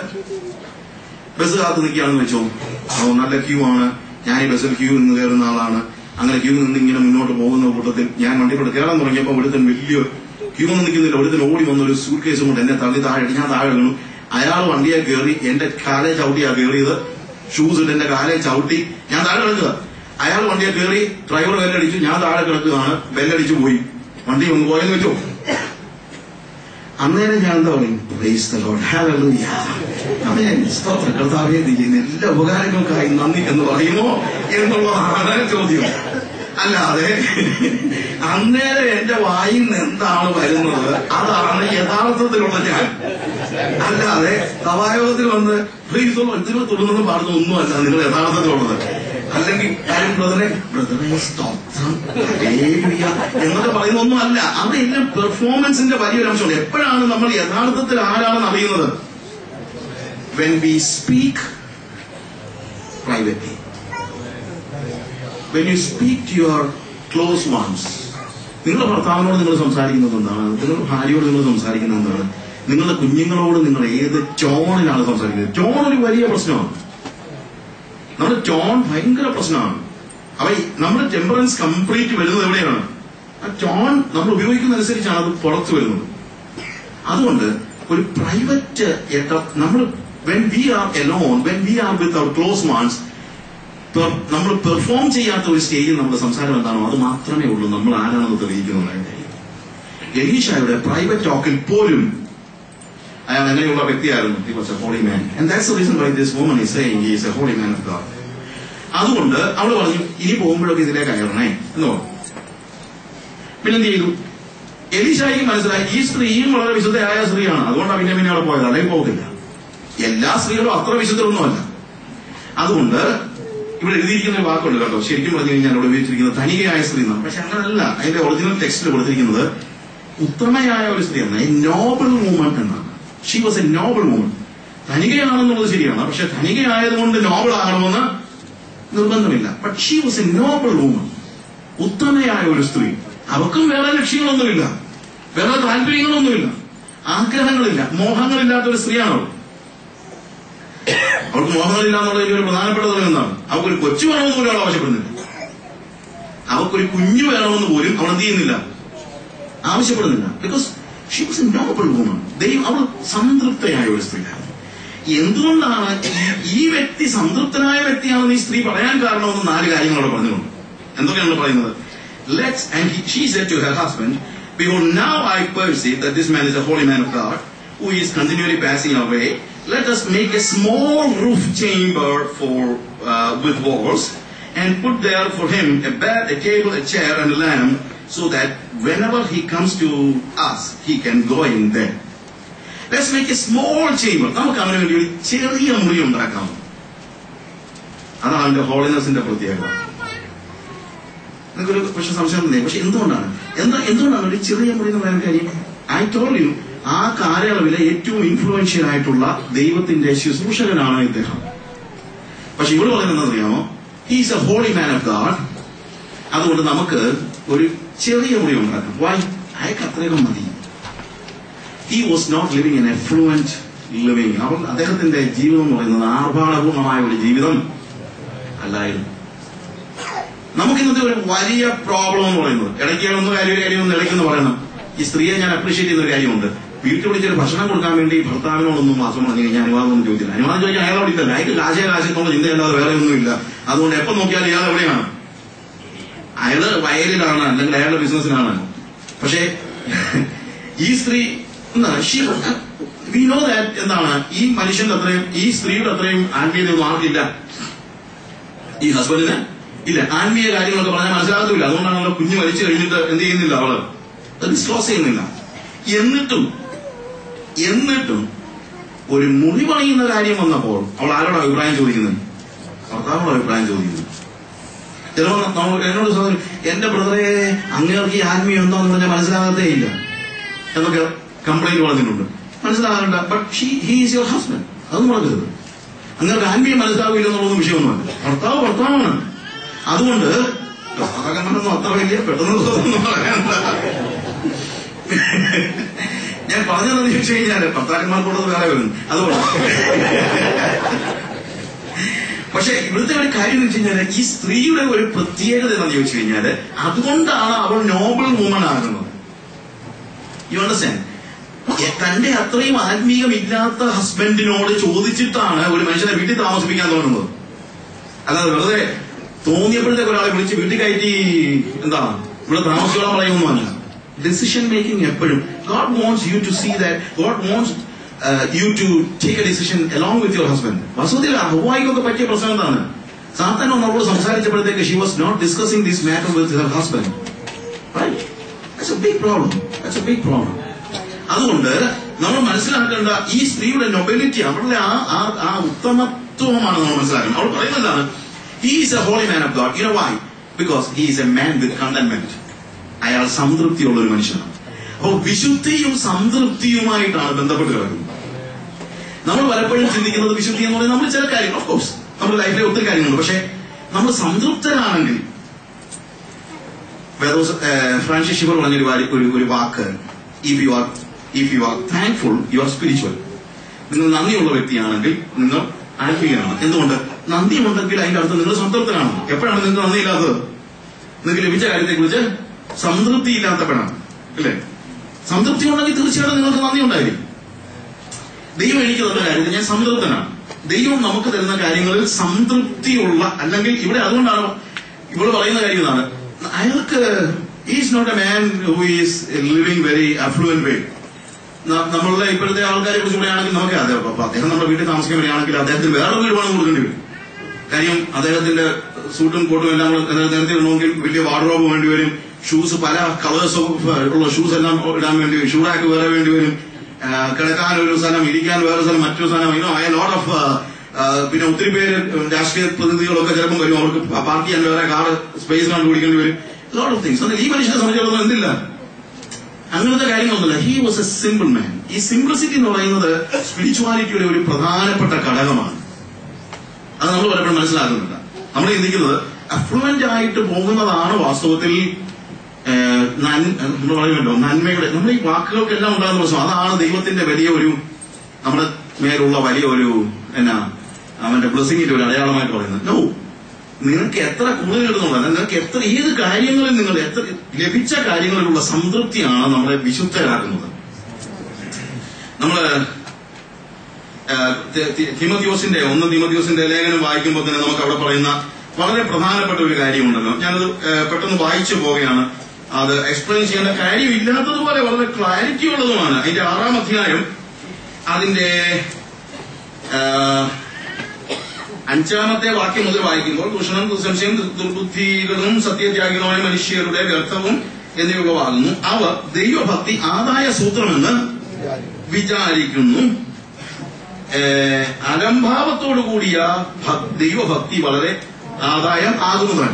ബസ് കാത്ത് നിൽക്കുകയാണെന്ന് വെച്ചോ ഓ നല്ല ക്യൂ ആണ് ഞാൻ ഈ ബസ്സിൽ ക്യൂ നിന്ന് കയറുന്ന ആളാണ് അങ്ങനെ ക്യൂ നിന്ന് ഇങ്ങനെ മുന്നോട്ട് പോകുന്ന കൂട്ടത്തിൽ ഞാൻ വണ്ടിക്കൂടെ കയറാൻ തുടങ്ങിയപ്പോൾ ഒരുത്തൻ വലിയ ക്യൂ ഒന്നും നിൽക്കുന്നില്ല ഒരുത്തൻ ഓടി വന്ന ഒരു സൂട്ട് കേസ് കൊണ്ട് എന്നെ തള്ളി താഴെ ഇട്ട് ഞാൻ താഴെ വീണു അയാൾ വണ്ടിയെ കയറി എന്റെ കാലെ ചവിട്ടിയാ കയറിയത് ഷൂസ് ഇട്ട് എന്റെ കാലെ ചവിട്ടി ഞാൻ താഴെ കിടക്കുക അയാൾ വണ്ടിയെ കയറി ഡ്രൈവർ ബെല്ലടിച്ചു ഞാൻ താഴെ കിടക്കുകയാണ് ബെല്ലടിച്ചു പോയി വണ്ടി ഒന്ന് പോയെന്ന് വെച്ചോ അന്നേരം ഞാൻ എന്താ പറയും praise the Lord hallelujah amen സ്തോത്രം കർത്താവേ നീ ചെയ്യുന്ന എല്ലാ ഉപകാരങ്ങൾക്കായി നന്ദി എന്ന് പറയുമോ എന്നുള്ളതാണ് ചോദ്യം അല്ലാതെ അന്നേരം എന്റെ വായിൽ നിന്ന് എന്താണ് വരുന്നത് അതാണ് യഥാർത്ഥത്തിലുള്ള ഞാൻ അല്ലാതെ സഭായോഗത്തിൽ വന്ന് പ്രീസുള്ള ഇതിന് തുടർന്നും പാടുന്ന ഒന്നുമല്ല നിങ്ങൾ യഥാർത്ഥത്തിലുള്ളത് അല്ലെങ്കിൽ കാര്യം ബ്രദറെ ബ്രദറെ സ്തോത്രം ഹല്ലേലൂയ എന്നൊക്കെ പറയുന്ന ഒന്നുമല്ല അവിടെ എല്ലാം പെർഫോമൻസിന്റെ വലിയൊരു അംശമുണ്ട് എപ്പോഴാണ് നമ്മൾ യഥാർത്ഥത്തിൽ ആരാണെന്ന് അറിയുന്നത് when we speak privately when you speak to your close ones നിങ്ങളുടെ ഭർത്താവിനോട് നിങ്ങൾ സംസാരിക്കുന്നത് എന്താണ് നിങ്ങളുടെ ഭാര്യയോട് നിങ്ങൾ സംസാരിക്കുന്നത് എന്താണ് നിങ്ങളുടെ കുഞ്ഞുങ്ങളോട് നിങ്ങൾ ഏത് ടോണിലാണ് സംസാരിക്കുന്നത് ടോൺ ഒരു വലിയ പ്രശ്നമാണ് നമ്മുടെ ടോൺ ഭയങ്കര പ്രശ്നമാണ് അപ്പൊ ഈ നമ്മുടെ ടെമ്പറൻസ് കംപ്ലീറ്റ് വരുന്നത് എവിടെയാണ് ആ ടോൺ നമ്മൾ ഉപയോഗിക്കുന്ന അനുസരിച്ചാണ് അത് പുറത്തു വരുന്നത് അതുകൊണ്ട് ഒരു പ്രൈവറ്റ് നമ്മൾ when we are alone when we are with our close ones നമ്മൾ പെർഫോം ചെയ്യാത്ത ഒരു സ്റ്റേജിൽ നമ്മുടെ സംസാരം എന്താണോ അത് മാത്രമേ ഉള്ളൂ നമ്മൾ ആരാണെന്ന് തെളിയിക്കുന്നതായിട്ട് എലീഷയുടെ പ്രൈവറ്റ് ടോക്കിൽ പോലും അയാൾ അങ്ങനെയുള്ള വ്യക്തിയായിരുന്നു he was a holy man and that's the reason why this woman is saying he is a holy man of God അതുകൊണ്ട് അവൾ പറഞ്ഞു ഇനി പോകുമ്പോഴൊക്കെ ഇതിലേക്ക് കയറണേ എന്ന് പറഞ്ഞു പിന്നെ എന്ത് ചെയ്തു എലീശായിക്ക് മനസ്സിലായി ഈ സ്ത്രീയും വളരെ വിശുദ്ധയായ സ്ത്രീയാണ് അതുകൊണ്ടാണ് പിന്നെ പിന്നെ അവിടെ പോയത് അല്ലെങ്കിൽ പോകത്തില്ല എല്ലാ സ്ത്രീകളും അത്ര വിശുദ്ധരൊന്നുമല്ല അതുകൊണ്ട് ഇവിടെ എഴുതിയിരിക്കുന്ന ഒരു വാക്കുണ്ട് കേട്ടോ ശരിക്കും പറഞ്ഞു കഴിഞ്ഞാൽ ഇവിടെ ഉപയോഗിച്ചിരിക്കുന്നത് ധനികയായ സ്ത്രീ എന്നാണ് പക്ഷെ അങ്ങനല്ല അതിന്റെ ഒറിജിനൽ ടെക്സ്റ്റിൽ കൊടുത്തിരിക്കുന്നത് ഉത്തമയായ ഒരു സ്ത്രീ എന്നാണ് എ നോബിൾ വുമൺ എന്നാണ് she was a noble woman ധനികയാണെന്നുള്ളത് ശരിയാണ് പക്ഷെ ധനികയായതുകൊണ്ട് നോബിൾ ആകണമെന്ന് നിർബന്ധമില്ല but she was a noble woman ഉത്തമയായ ഒരു സ്ത്രീ അവർക്കും വേറെ ലക്ഷ്യങ്ങളൊന്നുമില്ല വേറെ താല്പര്യങ്ങളൊന്നുമില്ല ആഗ്രഹങ്ങളില്ല മോഹങ്ങളില്ലാത്ത ഒരു സ്ത്രീയാണ് അവൾ അവൾക്ക് മോഹങ്ങളില്ല എന്നുള്ളതിൽ ഒരു പ്രധാനപ്പെട്ടത് എന്താണ് അവൾക്കൊരു കൊച്ചു വേണമെന്ന് പോലും അവൾ ആവശ്യപ്പെടുന്നില്ല അവൾക്കൊരു കുഞ്ഞു വേണമെന്ന് പോലും അവൾ എന്ത് ചെയ്യുന്നില്ല ആവശ്യപ്പെടുന്നില്ല because she was a noble woman ദൈവം അവൾ സംതൃപ്തയായ ഒരു സ്ത്രീയാണ് എന്തുകൊണ്ടാണ് ഈ- ഈ വ്യക്തി സംതൃപ്തനായ വ്യക്തിയാണെന്ന് ഈ സ്ത്രീ പറയാൻ കാരണമെന്ന് നാല് കാര്യങ്ങൾ അവിടെ പറഞ്ഞിട്ടുണ്ട് എന്തൊക്കെയാണ് പറയുന്നത് let's and she said to her husband Behold, now I perceive that this man is a holy man of God, who is continually passing away. Let us make a small roof chamber for uh, with walls, and put there for him a bed, a table, a chair, and a lamp, so that whenever he comes to us, he can go in there. Let's make a small chamber നമുക്ക് അവന് വേണ്ടി ഒരു ചെറിയ മുറി ഉണ്ടാക്കാം അതാണ് അവന്റെ ഹോളിനെസിന്റെ പ്രത്യേകത നിങ്ങൾക്കൊരു പക്ഷെ സംശയം തോന്നി പക്ഷെ എന്തുകൊണ്ടാണ് എന്താ എന്തുകൊണ്ടാണ് ഒരു ചെറിയ മുറി എന്ന് പറയാൻ കാര്യം ഐ ടോൾ യു ആ കാലയളവിലെ ഏറ്റവും ഇൻഫ്ലുവൻഷ്യൽ ആയിട്ടുള്ള ദൈവത്തിന്റെ ശുശ്രൂഷകനാണ് ഇദ്ദേഹം പക്ഷെ ഇവിടെ പറയുന്നത് അറിയാമോ he's a holy man of God അതുകൊണ്ട് നമുക്ക് ഒരു ചെറിയ മുറി ഉണ്ടാക്കാം വൈ അയക്ക് അത്രയും മതി he was not living in affluent living അവൻ അദ്ദേഹത്തിന്റെ ജീവിതം എന്ന് പറയുന്നത് ആർഭാടപൂർണമായ ഒരു ജീവിതം അല്ലായിരുന്നു നമുക്ക് ഇന്നത്തെ ഒരു വലിയ പ്രോബ്ലം എന്ന് പറയുന്നത് ഇടയ്ക്ക് ഒന്ന് കാര്യം ഒരു കാര്യം ഒന്ന് ഇടയ്ക്കെന്ന് പറയണം ഈ സ്ത്രീയെ ഞാൻ അപ്രീഷിയേറ്റ് ചെയ്യുന്ന ഒരു കാര്യമുണ്ട് വീട്ടിൽ വിളിച്ചൊരു ഭക്ഷണം കൊടുക്കാൻ വേണ്ടി ഭർത്താവിനോടൊന്നും മാസം പറഞ്ഞു കഴിഞ്ഞാൽ അനുവാദം ഒന്നും ചോദിച്ചില്ല അനുവാദം ചോദിക്കാൻ അയാളോട് ഇല്ല അയാൾക്ക് കാശേ കാശെന്നുള്ള ചിന്തയല്ലാതെ വേറെ ഒന്നുമില്ല അതുകൊണ്ട് എപ്പം നോക്കിയാലും ഇയാൾ എവിടെയാണ് അയാള് വയലിലാണ് അല്ലെങ്കിൽ അയാളുടെ ബിസിനസ്സിലാണ് പക്ഷേ ഈ സ്ത്രീ വി നോ ദാറ്റ് എന്താണ് ഈ മനുഷ്യന്റെ അത്രയും ഈ സ്ത്രീയുടെ അത്രയും ആത്മീയതയൊന്നും ആർക്കില്ല ഈ ഹസ്ബൻഡിന് ഇല്ല ആത്മീയ കാര്യങ്ങളൊക്കെ പറഞ്ഞാൽ മനസ്സിലാകത്തില്ല അതുകൊണ്ടാണല്ലോ കുഞ്ഞ് മരിച്ചു കഴിഞ്ഞിട്ട് എന്ത് ചെയ്യുന്നില്ല അവള് ഡിസ്ക്ലോസ് ചെയ്യുന്നില്ല എന്നിട്ടും എന്നിട്ടും ഒരു മുറി പണിയുന്ന കാര്യം വന്നപ്പോൾ അവൾ ആരോട് അഭിപ്രായം ചോദിക്കുന്നത് ഭർത്താവിനോട് അഭിപ്രായം ചോദിക്കുന്നു ചിലപ്പോൾ നമ്മൾ എന്നോട് സഹോദരൻ എന്റെ ബ്രദറെ അങ്ങേർക്ക് ഈ ആത്മീയം എന്താന്ന് പറഞ്ഞാൽ മനസ്സിലാകത്തേ ഇല്ല എന്നൊക്കെ കംപ്ലൈന്റ് പറഞ്ഞിട്ടുണ്ട് മനസ്സിലാകണ്ട but he is your husband അതൊന്നും പറഞ്ഞത് അങ്ങനെ ആത്മീയം മനസ്സിലാവില്ല എന്നുള്ളതൊന്നും വിഷയമൊന്നുമല്ല ഭർത്താവ് ഭർത്താവാണ് അതുകൊണ്ട് ഭർത്താക്കന്മാരൊന്നും അത്ര വലിയ പെട്ടെന്ന് തോന്നുന്നു പറയണ്ട ഞാൻ പറഞ്ഞതെന്ന് ചോദിച്ചു കഴിഞ്ഞാല് ഭർത്താക്കന്മാർക്കുള്ളത് വേറെ വരുന്നു അതുകൊണ്ട് പക്ഷെ ഇവിടുത്തെ ഒരു കാര്യം എന്ന് വെച്ച് കഴിഞ്ഞാല് ഈ സ്ത്രീയുടെ ഒരു പ്രത്യേകത എന്ന് ചോദിച്ചു കഴിഞ്ഞാല് അതുകൊണ്ടാണ് അവൾ നോബിൾ വുമൺ ആകുന്നത് യു അണ്ടർസ്റ്റാൻഡ് തന്റെ അത്രയും ആത്മീയമില്ലാത്ത ഹസ്ബൻഡിനോട് ചോദിച്ചിട്ടാണ് ഒരു മനുഷ്യനെ വീട്ടിൽ താമസിപ്പിക്കാൻ തോന്നുന്നത് അല്ലാതെ വെറുതെ തോന്നിയപ്പോഴത്തേക്ക് ഒരാളെ വിളിച്ച് വീട്ടിൽ കയറ്റി എന്താ ഇവിടെ താമസിച്ചോളാൻ പറയുന്നതല്ല ഡിസിഷൻ മേക്കിംഗ് എപ്പോഴും God wants you to see that God wants you to take a decision along with your husband വസുതിൽ ഹവായിക്കൊക്കെ പറ്റിയ പ്രശ്നം എന്താണ് സാത്താൻ നമ്മളോട് സംസാരിച്ചപ്പോഴത്തേക്ക് she was not discussing this matter with her husband That's a big problem. That's a big problem. അതുകൊണ്ട് നമ്മൾ മനസ്സിലാക്കേണ്ട ഈ സ്ത്രീയുടെ നൊബിലിറ്റി അവളുടെ ആ ആ ആ ഉത്തമത്വമാണ് നമ്മൾ മനസ്സിലാക്കുന്നത് അവൾ പറയുന്നതാണ് he is a holy man of God you know why because he is a man with contentment അയാൾ സംതൃപ്തിയുള്ള ഒരു മനുഷ്യനാണ് അപ്പോൾ വിശുദ്ധിയും സംതൃപ്തിയുമായിട്ടാണ് ബന്ധപ്പെട്ട് കിടക്കുന്നത് നമ്മൾ പലപ്പോഴും ചിന്തിക്കുന്നത് വിശുദ്ധി എന്ന് പറയുന്നത് നമ്മൾ ചില കാര്യങ്ങൾ ഓഫ് കോഴ്സ് നമ്മുടെ ലൈഫിലെ ഒത്തിരി കാര്യങ്ങളുണ്ട് പക്ഷേ നമ്മൾ സംതൃപ്തരാണെങ്കിൽ വേദോസ് ഫ്രാൻസിസ് ഷിവർ പറഞ്ഞൊരു വാരി- ഒരു ഒരു വാക്ക് if you are if you are thankful you are spiritual നിങ്ങൾ നന്ദിയുള്ള വ്യക്തിയാണെങ്കിൽ നിങ്ങൾ ആത്മീയനാണ് എന്തുകൊണ്ട് നന്ദിയുണ്ടെങ്കിൽ അതിന്റെ അർത്ഥം നിങ്ങൾ സംതൃപ്തനാണ് എപ്പോഴാണ് നിങ്ങൾക്ക് നന്ദിയില്ലാത്തത് നിങ്ങൾക്ക് ലഭിച്ച കാര്യത്തെക്കുറിച്ച് സംതൃപ്തി ഇല്ലാത്തപ്പോഴാണ് അല്ലേ സംതൃപ്തി ഉണ്ടെങ്കിൽ തീർച്ചയായിട്ടും നിങ്ങൾക്ക് നന്ദി ഉണ്ടായിരിക്കും ദൈവം എനിക്ക് തന്ന കാര്യത്തിൽ ഞാൻ സംതൃപ്തനാണ് ദൈവം നമുക്ക് തരുന്ന കാര്യങ്ങളിൽ സംതൃപ്തിയുള്ള അല്ലെങ്കിൽ ഇവിടെ അതുകൊണ്ടാണ് ഇവിടെ പറയുന്ന കാര്യം ഇതാണ് അയാൾക്ക് is not a man who is living very affluent way ന- നമ്മളുടെ ഇപ്പോഴത്തെ ആൾക്കാരെ കുറിച്ച് പറയുകയാണെങ്കിൽ നമുക്ക് അതെ അപ്പൊ അദ്ദേഹം നമ്മുടെ വീട്ടിൽ താമസിക്കാൻ വരികയാണെങ്കിൽ അദ്ദേഹത്തിന് വേറെ വീട് വേണം കൊടുക്കേണ്ടി വരും കാര്യം അദ്ദേഹത്തിന്റെ സൂട്ടും കോട്ടും എല്ലാം കൂടെ നേരത്തെ നേരത്തെ ഇടണമെങ്കിൽ വലിയ വാർഡ്രോബ് വേണ്ടി വരും ഷൂസ് പല കളേഴ്സ് ഉള്ള ഷൂസ് എല്ലാം ഇടാൻ വേണ്ടി വരും ഷൂറാക്ക് വേറെ വേണ്ടി വരും ആ, കിടക്കാൻ ഒരു സ്ഥലം ഇരിക്കാൻ വേറെ സ്ഥലം മറ്റൊരു സ്ഥലം യുനോ ഐ ലോട്ട് ഓഫ് പിന്നെ ഒത്തിരി പേര് രാഷ്ട്രീയ പ്രതിനിധികളൊക്കെ ചിലപ്പോൾ വരും അവർക്ക് പാർക്ക് ചെയ്യാൻ വേറെ കാർ സ്പേസ് കണ്ടുപിടിക്കേണ്ടി വരും ലോട്ട് ഓഫ് തിങ്സ് ഈ മനുഷ്യനെ സംബന്ധിച്ചിടത്തോളം എന്തില്ല അങ്ങനത്തെ കാര്യങ്ങളൊന്നുമില്ല he was a simple man ഈ സിംപ്ലിസിറ്റി എന്ന് പറയുന്നത് സ്പിരിച്വാലിറ്റിയുടെ ഒരു പ്രധാനപ്പെട്ട ഘടകമാണ് അത് നമ്മൾ പലപ്പോഴും മനസ്സിലാക്കുന്നില്ല നമ്മൾ ചിന്തിക്കുന്നത് അഫ്ലുവന്റ് ആയിട്ട് പോകുന്നതാണ് വാസ്തവത്തിൽ ഏഹ്, നൻ- നമ്മൾ പറയുമല്ലോ നന്മയുടെ നമ്മുടെ ഈ വാക്കുകൾക്കെല്ലാം ഉണ്ടാകുന്ന പ്രശ്നം അതാണ് ദൈവത്തിന്റെ വലിയ ഒരു നമ്മുടെ മേലുള്ള വലിയ ഒരു എന്നാ അവന്റെ ബ്ലസ്സിങ്ങിന്റെ ഒരു അടയാളമായിട്ട് പറയുന്നത് നോ നിനക്ക് എത്ര കൂടുതൽ കിട്ടുന്നുള്ളത് നിനക്ക് എത്ര ഏത് കാര്യങ്ങളിൽ നിങ്ങൾ എത്ര ലഭിച്ച കാര്യങ്ങളിലുള്ള സംതൃപ്തിയാണ് നമ്മളെ വിശുദ്ധരാക്കുന്നത് നമ്മള് ഏഹ്, തി- തി- തിമോത്തിയോസിന്റെ ഒന്ന് തിമോത്തിയോസിന്റെ ലേഖനം വായിക്കുമ്പോൾ തന്നെ നമുക്ക് അവിടെ പറയുന്ന വളരെ പ്രധാനപ്പെട്ട ഒരു കാര്യമുണ്ടല്ലോ ഞാനത് ഏഹ്, പെട്ടെന്ന് വായിച്ചു പോവുകയാണ് അത് എക്സ്പ്ലെയിൻ ചെയ്യേണ്ട കാര്യമില്ലാത്തതുപോലെ വളരെ ക്ലാരിറ്റി ഉള്ളതുമാണ് അതിന്റെ ആറാം അധ്യായം അതിന്റെ ഏഹ്, അഞ്ചാമത്തെ വാക്യം മുതൽ വായിക്കുമ്പോൾ ദൂഷണം ദുസംശയം ദുർബുദ്ധികളും സത്യത്യാഗികളുമായ മനുഷ്യരുടെ വ്യർത്ഥവും എന്നിവയാകുന്നു അവർ ദൈവഭക്തി ആദായ സൂത്രമെന്ന് വിചാരിക്കുന്നു ഏഹ്, അലംഭാവത്തോടു കൂടിയ ഭക്- ദൈവഭക്തി വളരെ ആദായം ആകുന്നതാണ്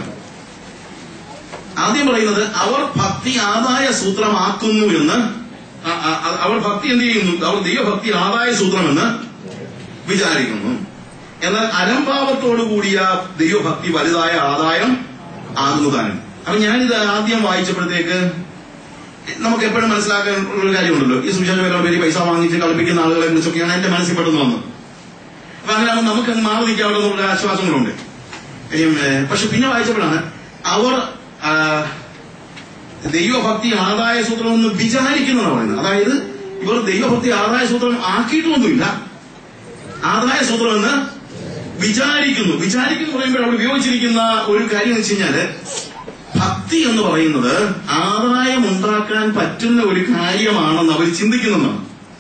ആദ്യം പറയുന്നത് അവർ ഭക്തി ആദായ സൂത്രമാക്കുന്നു എന്ന് അ- അ- അ- അവർ ഭക്തി എന്ത് ചെയ്യുന്നു അവർ ദൈവഭക്തി ആദായ സൂത്രമെന്ന് വിചാരിക്കുന്നു എന്നാൽ അലംഭാവത്തോടു കൂടിയ ദൈവഭക്തി വലുതായ ആദായം ആകുന്നതാണ് അപ്പൊ ഞാനിത് ആദ്യം വായിച്ചപ്പോഴത്തേക്ക് നമുക്ക് എപ്പോഴും മനസ്സിലാക്കാൻ ഒരു കാര്യമുണ്ടല്ലോ ഈ സുവിശേഷ പേരുടെ പേര് പൈസ വാങ്ങിച്ച് കളിപ്പിക്കുന്ന ആളുകളെ കുറിച്ചൊക്കെയാണ് എന്റെ മനസ്സിൽ പെട്ടെന്ന് വന്നത് അപ്പൊ അങ്ങനെയാകുമ്പോൾ നമുക്ക് അങ്ങ് മാറി നിൽക്കാവുന്ന എന്നുള്ള ആശ്വാസങ്ങളുണ്ട് കാര്യം, ഏഹ്, പക്ഷെ പിന്നെ വായിച്ചപ്പോഴാണ് അവർ ആ, ദൈവഭക്തി ആദായ സൂത്രം എന്ന് വിചാരിക്കുന്നതാണ് പറയുന്നത് അതായത് ഇവർ ദൈവഭക്തി ആദായ സൂത്രം ആക്കിയിട്ടൊന്നുമില്ല ആദായ സൂത്രം എന്ന് വിചാരിക്കുന്നു വിചാരിക്കുന്നു പറയുമ്പോൾ അവിടെ ഉപയോഗിച്ചിരിക്കുന്ന ഒരു കാര്യം എന്ന് വെച്ച് കഴിഞ്ഞാല് ഭക്തി എന്ന് പറയുന്നത് ആദായം ഉണ്ടാക്കാൻ പറ്റുന്ന ഒരു കാര്യമാണെന്ന് അവർ ചിന്തിക്കുന്നതാണ്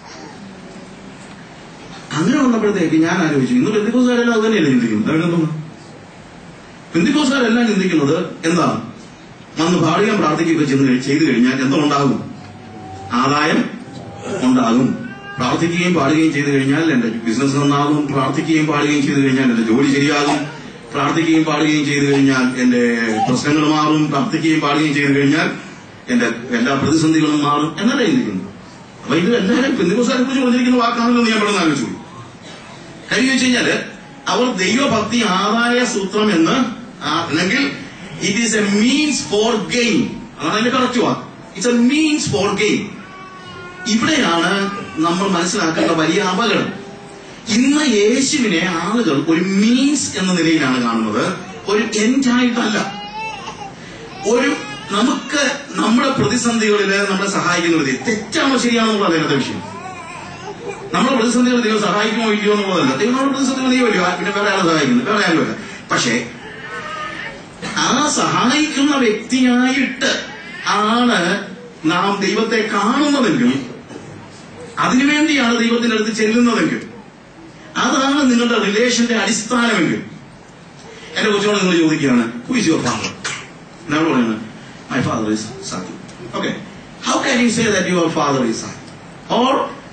അങ്ങനെ വന്നപ്പോഴത്തേക്ക് ഞാൻ ആലോചിച്ചു ഇന്ന് ബന്ധുക്കോസുകാരെല്ലാം അത് തന്നെയല്ലേ ചിന്തിക്കുന്നത് അവരെന്താണ് ബന്ധുക്കോസുകാരെല്ലാം ചിന്തിക്കുന്നത് എന്താ വന്ന് പാടുകയും പ്രാർത്ഥിക്കുകയൊക്കെ ചെന്ന് കഴി- ചെയ്തു കഴിഞ്ഞാൽ എന്തോ ഉണ്ടാകും ആദായം ഉണ്ടാകും പ്രാർത്ഥിക്കുകയും പാടുകയും ചെയ്തു കഴിഞ്ഞാൽ എന്റെ ബിസിനസ് നന്നാകും പ്രാർത്ഥിക്കുകയും പാടുകയും ചെയ്തു കഴിഞ്ഞാൽ എന്റെ ജോലി ശരിയാകും പ്രാർത്ഥിക്കുകയും പാടുകയും ചെയ്തു കഴിഞ്ഞാൽ എന്റെ പ്രശ്നങ്ങൾ മാറും പ്രാർത്ഥിക്കുകയും പാടുകയും ചെയ്തു കഴിഞ്ഞാൽ എന്റെ എല്ലാ പ്രതിസന്ധികളും മാറും എന്നല്ല ചിന്തിക്കുന്നു അപ്പൊ ഇത് എല്ലാവരും പെന്തിക്കോസാരെ കുറിച്ച് പറഞ്ഞിരിക്കുന്ന വാക്കാണല്ലോ എന്ന് ഞാൻ പെട്ടെന്ന് ആലോചിച്ചു കാര്യം വെച്ച് കഴിഞ്ഞാല് അവർ ദൈവഭക്തി ആദായ സൂത്രം എന്ന് ആ, അല്ലെങ്കിൽ it is a means for gain അതാണ് അതിന്റെ കറക്റ്റ് വാക്ക് it's a means for gain ഇവിടെയാണ് നമ്മൾ മനസ്സിലാക്കേണ്ട വലിയ അപകടം ഇന്ന് യേശുവിനെ ആളുകൾ ഒരു മീൻസ് എന്ന നിലയിലാണ് കാണുന്നത് ഒരു എൻഡായിട്ടല്ല ഒരു നമുക്ക് നമ്മുടെ പ്രതിസന്ധികളില് നമ്മളെ സഹായിക്കുന്ന ഒരു ദൈവം. തെറ്റാണോ ശരിയാണോ എന്നുള്ളത് അതിനകത്തെ വിഷയം നമ്മുടെ പ്രതിസന്ധികൾ ദൈവം സഹായിക്കുമോ ഇല്ലയോ എന്നുള്ളതല്ല ദൈവം നമ്മുടെ പ്രതിസന്ധികൾ ദൈവമല്ലോ ആ, പിന്നെ വേറെ ആളെ സഹായിക്കുന്നു വേറെ ആരുമല്ല പക്ഷേ ആ സഹായിക്കുന്ന വ്യക്തിയായിട്ട് ആണ് നാം ദൈവത്തെ കാണുന്നതെങ്കിൽ അതിനുവേണ്ടിയാണ് ദൈവത്തിന്റെ അടുത്ത് ചെല്ലുന്നതെങ്കിൽ അതാണ് നിങ്ങളുടെ റിലേഷന്റെ അടിസ്ഥാനമെങ്കിൽ എന്റെ കൊച്ചുകൊണ്ട് നിങ്ങൾ ചോദിക്കുകയാണ് ഹു ഇസ് യുവർ ഫാദർ എന്നോട് പറയുന്നത് മൈ ഫാദർ ഇസ് സാധു okay how can you say that your father is സാധു ഓർ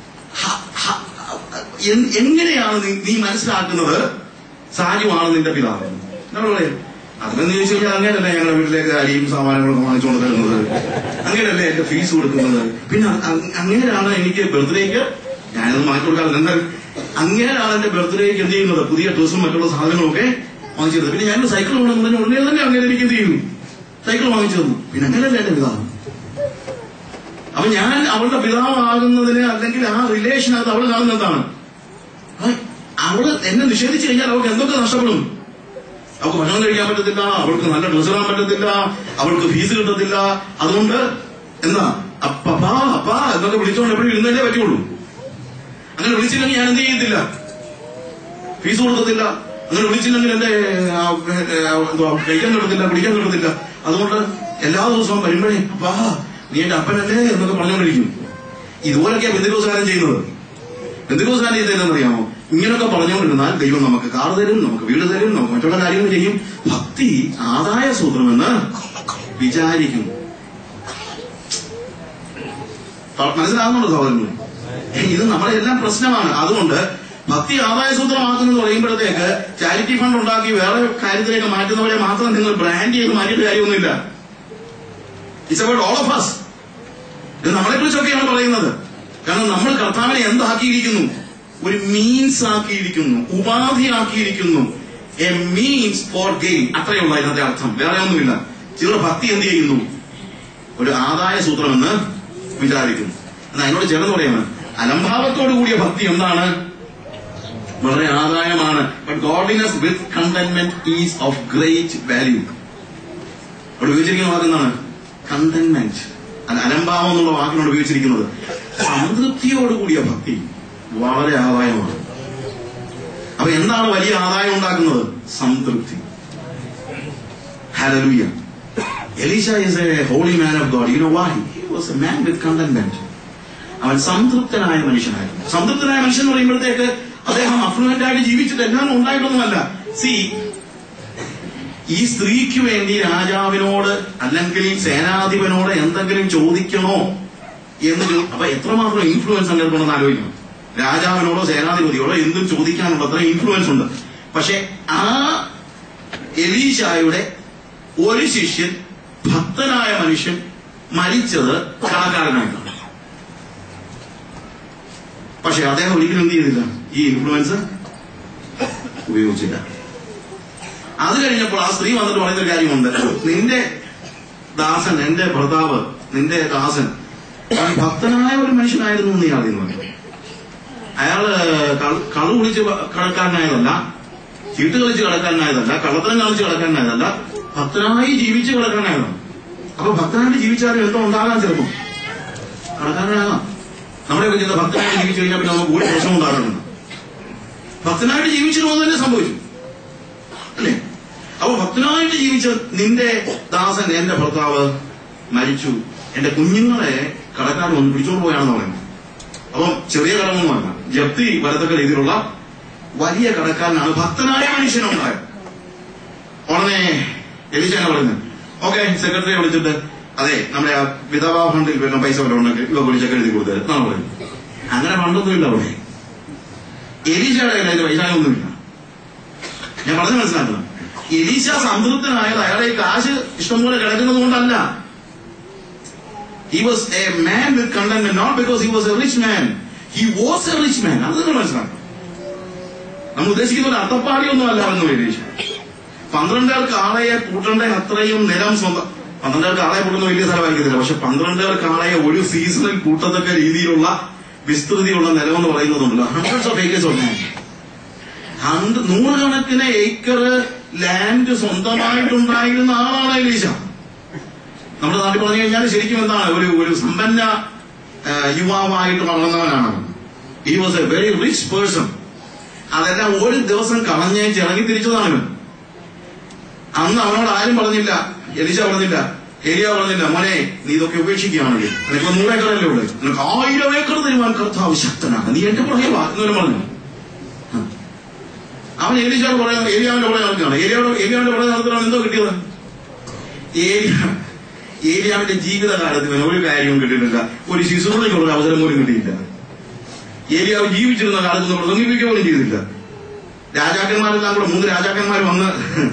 എങ്ങനെയാണ് നീ- നീ മനസ്സിലാക്കുന്നത് സാജുവാണ് നിന്റെ പിതാവ് എന്നോട് പറയും അതെന്ന് ചോദിച്ചു കഴിഞ്ഞാൽ അങ്ങനെയല്ല ഞങ്ങളുടെ വീട്ടിലേക്ക് അരിയും സാമാനങ്ങളൊക്കെ വാങ്ങിച്ചുകൊണ്ട് തരുന്നത് അങ്ങനെയല്ലേ എന്റെ ഫീസ് കൊടുക്കുന്നത് പിന്നെ അ- അങ്ങനെയാണ് എനിക്ക് ബർത്ത്ഡേക്ക് ഞാനത് മാറ്റി കൊടുക്കാറില്ല എന്നാൽ അങ്ങനെയാണ് എന്റെ ബർത്ത്ഡേക്ക് എന്ത് ചെയ്യുന്നത് പുതിയ ഡ്രസ്സും മറ്റുള്ള സാധനങ്ങളൊക്കെ വാങ്ങിച്ചു തരുന്നത് പിന്നെ ഞാൻ സൈക്കിൾ വേണമെന്ന് പറഞ്ഞ ഉടനെ തന്നെ അങ്ങനെ എനിക്ക് എന്ത് ചെയ്യുന്നു സൈക്കിൾ വാങ്ങിച്ചു തന്നു പിന്നെ അങ്ങനെയല്ല എന്റെ പിതാവ് അപ്പൊ ഞാൻ അവളുടെ പിതാവാകുന്നതിന് അല്ലെങ്കിൽ ആ റിലേഷനകത്ത് അവൾ കാണുന്നത് എന്താണ് ആ, അവള് എന്നെ നിഷേധിച്ചു കഴിഞ്ഞാൽ അവൾക്ക് എന്തൊക്കെ നഷ്ടപ്പെടും അവൾക്ക് ഭക്ഷണം കഴിക്കാൻ പറ്റത്തില്ല അവൾക്ക് നല്ല ഡ്രസ് ഇടാൻ പറ്റത്തില്ല അവൾക്ക് ഫീസ് കിട്ടത്തില്ല അതുകൊണ്ട് എന്താ അപ്പപ്പാ അപ്പാ എന്നൊക്കെ വിളിച്ചോണ്ട് എപ്പോഴും ഇരുന്നല്ലേ പറ്റുള്ളൂ അങ്ങനെ വിളിച്ചില്ലെങ്കിൽ ഞാൻ എന്ത് ചെയ്യത്തില്ല ഫീസ് കൊടുക്കത്തില്ല അങ്ങനെ വിളിച്ചില്ലെങ്കിൽ എന്റെ ആ, ആ, എന്തുവാ കഴിക്കാൻ കിട്ടത്തില്ല കുടിക്കാൻ കിട്ടത്തില്ല അതുകൊണ്ട് എല്ലാ ദിവസവും വരുമ്പോഴേ അപ്പാ നീ എന്റെ അപ്പനല്ലേ എന്നൊക്കെ പറഞ്ഞുകൊണ്ടിരിക്കും ഇതുപോലൊക്കെയാ ബന്ധുക്കോസുകാരൻ ചെയ്യുന്നത് ബന്ധുക്കോസുകാരൻ ചെയ്തതെന്ന് അറിയാമോ ഇങ്ങനൊക്കെ പറഞ്ഞുകൊണ്ടിരുന്നാൽ ദൈവം നമുക്ക് കാർ തരും നമുക്ക് വീട് തരും നമുക്ക് മറ്റുള്ള കാര്യങ്ങൾ ചെയ്യും ഭക്തി ആദായ സൂത്രമെന്ന് വിചാരിക്കും മനസ്സിലാകുന്നുണ്ടോ സഹോദരങ്ങൾ ഇത് നമ്മുടെ എല്ലാം പ്രശ്നമാണ് അതുകൊണ്ട് ഭക്തി ആദായ സൂത്രമാക്കുന്നത് പറയുമ്പോഴത്തേക്ക് ചാരിറ്റി ഫണ്ട് ഉണ്ടാക്കി വേറെ കാര്യത്തിലേക്ക് മാറ്റുന്നവരെ മാത്രം നിങ്ങൾ ബ്രാൻഡ് ചെയ്ത് മാറ്റിയിട്ട് കാര്യമൊന്നുമില്ല it's about all of us ഇത് നമ്മളെ കുറിച്ചൊക്കെയാണ് പറയുന്നത് കാരണം നമ്മൾ കർത്താവിനെ എന്താക്കിയിരിക്കുന്നു ഒരു മീൻസ് ആക്കിയിരിക്കുന്നു ഉപാധിയാക്കിയിരിക്കുന്നു എ മീൻസ് ഫോർ ഗെയിൻ അത്രയുള്ള ഇതിനകത്തെ അർത്ഥം വേറെ ഒന്നുമില്ല ചിലർ ഭക്തി എന്ത് ചെയ്യുന്നു ഒരു ആദായ സൂത്രമെന്ന് വിചാരിക്കുന്നു എന്നാൽ അതിനോട് ചേർന്ന് പറയുന്നത് അലംഭാവത്തോടു കൂടിയ ഭക്തി എന്താണ് വളരെ ആദായമാണ് but godliness with contentment is of great value അവിടെ ഉപയോഗിച്ചിരിക്കുന്ന വാക്ക് എന്താണ് കണ്ടന്റ്മെന്റ് അത് അലംഭാവം എന്നുള്ള വാക്കിനോട് ഉപയോഗിച്ചിരിക്കുന്നത് സംതൃപ്തിയോടുകൂടിയ ഭക്തി വളരെ ആദായമാണ് അപ്പൊ എന്താണ് വലിയ ആദായം ഉണ്ടാക്കുന്നത് സംതൃപ്തി hallelujah Elisha is a holy man of God you know why he was a man with contentment അവൻ സംതൃപ്തനായ മനുഷ്യനായിരുന്നു സംതൃപ്തനായ മനുഷ്യൻ എന്ന് പറയുമ്പോഴത്തേക്ക് അദ്ദേഹം അഫ്ലുവന്റ് ആയിട്ട് ജീവിച്ചിട്ട് എല്ലാം ഉണ്ടായിട്ടൊന്നുമല്ല സി ഈ സ്ത്രീക്ക് വേണ്ടി രാജാവിനോട് അല്ലെങ്കിൽ സേനാധിപനോട് എന്തെങ്കിലും ചോദിക്കണോ എന്ന് ചോ- അപ്പൊ എത്രമാത്രം ഇൻഫ്ലുവൻസ് അങ്ങേർക്കൊണ്ടെന്ന് ആലോചിക്കണം രാജാവിനോടോ സേനാധിപതിയോടോ എന്തും ചോദിക്കാനുള്ള അത്ര ഇൻഫ്ലുവൻസ് ഉണ്ട് പക്ഷെ ആ എലീശായുടെ ഒരു ശിഷ്യൻ ഭക്തനായ മനുഷ്യൻ മരിച്ചത് കടക്കാരനായിട്ടാണ് പക്ഷെ അദ്ദേഹം ഒരിക്കലും എന്ത് ചെയ്തില്ല ഈ ഇൻഫ്ലുവൻസ് ഉപയോഗിച്ചില്ല അത് കഴിഞ്ഞപ്പോൾ ആ സ്ത്രീ വന്നിട്ട് പറയുന്ന ഒരു കാര്യമുണ്ട് നിന്റെ ദാസൻ എന്റെ ഭർത്താവ് നിന്റെ ദാസൻ അവൻ ഭക്തനായ ഒരു മനുഷ്യനായിരുന്നു എന്ന് ഇയാൾ പറഞ്ഞു അയാള് കള- കളു കുളിച്ച് കടക്കാരനായതല്ല ചീട്ട് കളിച്ച് കടക്കാരനായതല്ല കള്ളത്തരം കളിച്ച് കടക്കാരനായതല്ല ഭക്തനായി ജീവിച്ച് കടക്കാരനായതാണ് അപ്പൊ ഭക്തനായിട്ട് ജീവിച്ചാലും എന്തോ ഉണ്ടാകാൻ ചിലപ്പം കടക്കാരനാകാം നമ്മുടെ ഒക്കെ ചിന്ത ഭക്തനായിട്ട് ജീവിച്ചു കഴിഞ്ഞാൽ പിന്നെ നമുക്ക് ഒരു പ്രശ്നം ഉണ്ടാകാറുണ്ട് ഭക്തനായിട്ട് ജീവിച്ചിരുന്നത് തന്നെ സംഭവിച്ചു അല്ലേ അപ്പൊ ഭക്തനായിട്ട് ജീവിച്ച നിന്റെ ദാസൻ എന്റെ ഭർത്താവ് മരിച്ചു എന്റെ കുഞ്ഞുങ്ങളെ കടക്കാർ വന്ന് പിടിച്ചോണ്ട് പോയാണെന്ന് പറയുന്നത് അപ്പം ചെറിയ കടമൊന്നുമല്ല ജപ്തി വരത്തക്ക രീതിയിലുള്ള വലിയ കടക്കാരനാണ് ഭക്തനായ മനുഷ്യനുണ്ടായത് ഉടനെ എലിശാന പറയുന്നത് ഓക്കെ സെക്രട്ടറിയെ വിളിച്ചിട്ട് അതെ നമ്മുടെ ആ വിധവാ ഫണ്ടിൽ വരുന്ന പൈസ വല്ല ഉണ്ടെങ്കിൽ ഇവ വിളിച്ചൊക്കെ എഴുതി കൊടുത്തത് എന്നാണ് പറയുന്നത് അങ്ങനെ ഫണ്ടൊന്നുമില്ല അവിടെ എലീശയുടെ കയ്യിൽ അതിന്റെ പൈസ ഒന്നുമില്ല ഞാൻ പറഞ്ഞു മനസ്സിലാക്കണം എലീശ സംതൃപ്തനായത് അയാളെ ഈ കാശ് ഇഷ്ടംപോലെ കിടക്കുന്നത് കൊണ്ടല്ല he was a man with content not because he was a rich man he was a rich man അത് നിങ്ങൾ മനസ്സിലാക്കണം നമ്മൾ ഉദ്ദേശിക്കുന്ന ഒരു അത്തപ്പാടിയൊന്നും അല്ല എന്ന് എലീശ പന്ത്രണ്ടേർക്ക് ആളയെ കൂട്ടേണ്ട അത്രയും നിലം സ്വന്തം പന്ത്രണ്ടേർക്ക് ആളെ കൂട്ടുന്ന വലിയ സ്ഥലമായിരിക്കത്തില്ല പക്ഷെ പന്ത്രണ്ടേർക്ക് ആളയെ ഒരു സീസണിൽ കൂട്ടത്തക്ക രീതിയിലുള്ള വിസ്തൃതിയുള്ള നിലമെന്ന് പറയുന്നതുണ്ടല്ലോ hundreds of acres of land ഹണ്ട് നൂറുകണക്കിന് ഏക്കർ ലാൻഡ് സ്വന്തമായിട്ടുണ്ടായിരുന്ന ആളാണ് എലീശ നമ്മുടെ നാട്ടിൽ പറഞ്ഞു കഴിഞ്ഞാൽ ശരിക്കും എന്താണ് ഒരു ഒരു സമ്പന്ന ആ, യുവാവായിട്ട് വളർന്നവനാണ് he was a very rich person അതെല്ലാം ഒരു ദിവസം കളഞ്ഞേച്ച് ഇറങ്ങി തിരിച്ചതാണ് ഇവൻ അന്ന് അവനോട് ആരും പറഞ്ഞില്ല എലിശ പറഞ്ഞില്ല ഏരിയ പറഞ്ഞില്ല മോനെ നീ ഇതൊക്കെ ഉപേക്ഷിക്കുകയാണെങ്കിൽ നിനക്ക് നൂറ് ഏക്കറല്ലേ ഉള്ളു നിനക്ക് ആയിരം ഏക്കർ തരുവാൻ കർത്താവ് ശക്തനാണ് നീ എന്റെ പുറകെ വാ എന്നവരും പറഞ്ഞു ആ. അവൻ ഏലിശാട് പുറകെ ഏലിയാവിന്റെ പുറകെ നടക്കുകയാണ് ഏലിയാവിടെ ഏലിയാവിന്റെ പുറകെ നടത്തുകയാണ് എന്തോ കിട്ടിയത് ഏലിയ ഏലിയാവിന്റെ ജീവിതകാലത്ത് ഇവന് ഒരു കാര്യവും കിട്ടിയിട്ടില്ല ഒരു ശിശുവിനുള്ള ഒരു അവസരം പോലും കിട്ടിയില്ല ഏലിയാവ് ജീവിച്ചിരുന്ന കാലത്ത് നമ്മൾ പ്രസംഗിപ്പിക്കുക പോലും ചെയ്തില്ല രാജാക്കന്മാരെല്ലാം കൂടെ മൂന്ന് രാജാക്കന്മാർ വന്ന്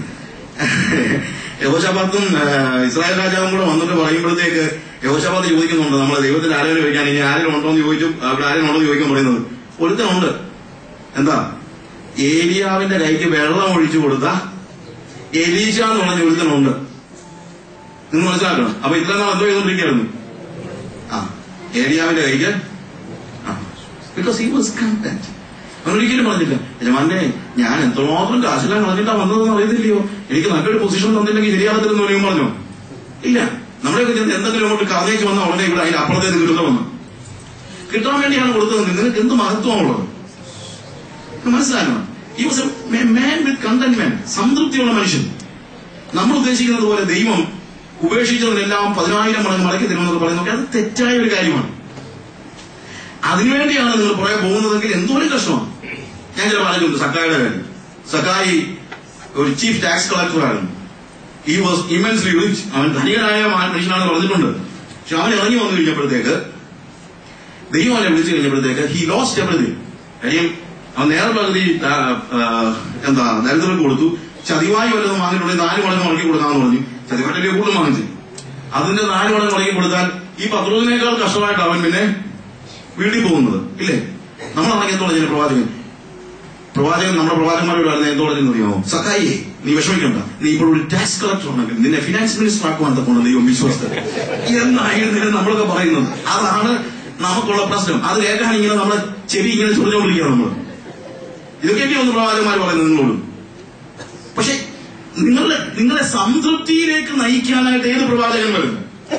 യഹോശാബാത്തും ഇസ്രായേൽ രാജാവും കൂടെ വന്നിട്ട് പറയുമ്പോഴത്തേക്ക് യഹോശാബാത്ത് ചോദിക്കുന്നുണ്ട് നമ്മളെ ദൈവത്തിൽ ആരെങ്കിലും ചോദിക്കാൻ ഇനി ആരെങ്കിലും ഉണ്ടോ എന്ന് ചോദിച്ചു അവിടെ ആരെങ്കിലും ഉണ്ടോ എന്ന് ചോദിക്കാൻ പറയുന്നത് ഒരുത്തനുണ്ട് എന്താ ഏലിയാവിന്റെ കൈക്ക് വെള്ളം ഒഴിച്ചു കൊടുത്ത എലീശ എന്ന് പറഞ്ഞ ഒരുത്തനുണ്ട് നിങ്ങൾ മനസ്സിലാക്കണം അപ്പൊ ഇത്ര നാൾ എന്തോ ചെയ്തോണ്ടിരിക്കുന്നു ആ ഏലിയാവിന്റെ കൈക്ക് ബിക്കോസ് ഹി വാസ് കണ്ടന്റ് അവൻ ഒരിക്കലും പറഞ്ഞില്ല യജമാനെ ഞാൻ എത്രമാത്രം കാശെല്ലാം കളഞ്ഞിട്ടാ വന്നതെന്ന് അറിയത്തില്ലയോ എനിക്ക് നല്ലൊരു പൊസിഷൻ തന്നില്ലെങ്കിൽ ശരിയാകത്തില്ലെന്ന് പറയും പറഞ്ഞു ഇല്ല നമ്മുടെ ചെന്ന് എന്തെങ്കിലും അങ്ങോട്ട് കളഞ്ഞേക്ക് വന്ന ഉടനെ ഇവിടെ അതിന്റെ അപ്പുറത്തേക്ക് കിട്ടുമെന്ന് കിട്ടാൻ വേണ്ടിയാണ് കൊടുത്തത് നിനക്ക് എന്ത് മഹത്വമുള്ളത് മനസ്സിലാക്കണം he was a man with contentment സംതൃപ്തിയുള്ള മനുഷ്യൻ നമ്മൾ ഉദ്ദേശിക്കുന്നത് പോലെ ദൈവം ഉപേക്ഷിച്ചതിനെല്ലാം പതിനായിരം മടങ്ങ് മടക്കി തരുമെന്നൊക്കെ പറയുന്നതൊക്കെ അത് തെറ്റായ ഒരു കാര്യമാണ് അതിനുവേണ്ടിയാണ് നിങ്ങൾ പുറകെ പോകുന്നതെങ്കിൽ എന്തോരം കഷ്ടമാണ് ഞാൻ ചില പറഞ്ഞിട്ടുണ്ട് സക്കായുടെ കാര്യം സക്കായി ഒരു ചീഫ് ടാക്സ് കളക്ടറായിരുന്നു ഈ വാസ് ഇമൻസ്ലി റിച്ച് അവൻ ധനികനായ മനുഷ്യനാണെന്ന് പറഞ്ഞിട്ടുണ്ട് പക്ഷെ അവൻ ഇറങ്ങി വന്നു കഴിഞ്ഞപ്പോഴത്തേക്ക് ദൈവം അവനെ വിളിച്ചു കഴിഞ്ഞപ്പോഴത്തേക്ക് ഹി ലോസ്റ്റ് എവറിഥിങ് കാര്യം അവൻ നേരെ പകുതി ആ, ആ, എന്താ ദരിദ്രർക്ക് കൊടുത്തു ചതിവായി വല്ലതും വാങ്ങിയിട്ടുണ്ടെങ്കിൽ നാല് മടങ്ങ് മുടക്കി കൊടുക്കാന്ന് പറഞ്ഞു ചതിവായിട്ടല്ലേ കൂടുതൽ വാങ്ങിച്ചു അതിന്റെ നാല് മടങ്ങ് മുടക്കി കൊടുത്താൽ ഈ പത്രോസിനേക്കാൾ കഷ്ടമായിട്ട് അവൻ പിന്നെ വീട്ടിൽ പോകുന്നത് ഇല്ലേ നമ്മളാണെങ്കിൽ എന്തോളം ചെയ്യുന്ന പ്രവാചകൻ പ്രവാചകൻ നമ്മുടെ പ്രവാചകന്മാരോട് പറയുന്നത് എന്തോളം അറിയാമോ സക്കായിയെ നീ വിഷമിക്കണ്ട നീ ഇപ്പോൾ ഒരു ടാക്സ് കളക്ടർ ആണെങ്കിൽ നിന്നെ ഫിനാൻസ് മിനിസ്റ്റർ ആക്കുവാൻ തക്കൊണ്ട് ദൈവം വിശ്വസ്തൻ എന്നായിരുന്നു നമ്മളൊക്കെ പറയുന്നത് അതാണ് നമുക്കുള്ള പ്രശ്നം അത് കേൾക്കാൻ ഇങ്ങനെ നമ്മളെ ചെവി ഇങ്ങനെ ചൊറിഞ്ഞുകൊണ്ടിരിക്കുക നമ്മൾ ഇതൊക്കെയല്ലേ ഒന്ന് പ്രവാചകന്മാർ പറയുന്നത് നിങ്ങളോട് പക്ഷെ നിങ്ങളുടെ നിങ്ങളെ സംതൃപ്തിയിലേക്ക് നയിക്കാനായിട്ട് ഏത് പ്രവാചകൻ വരും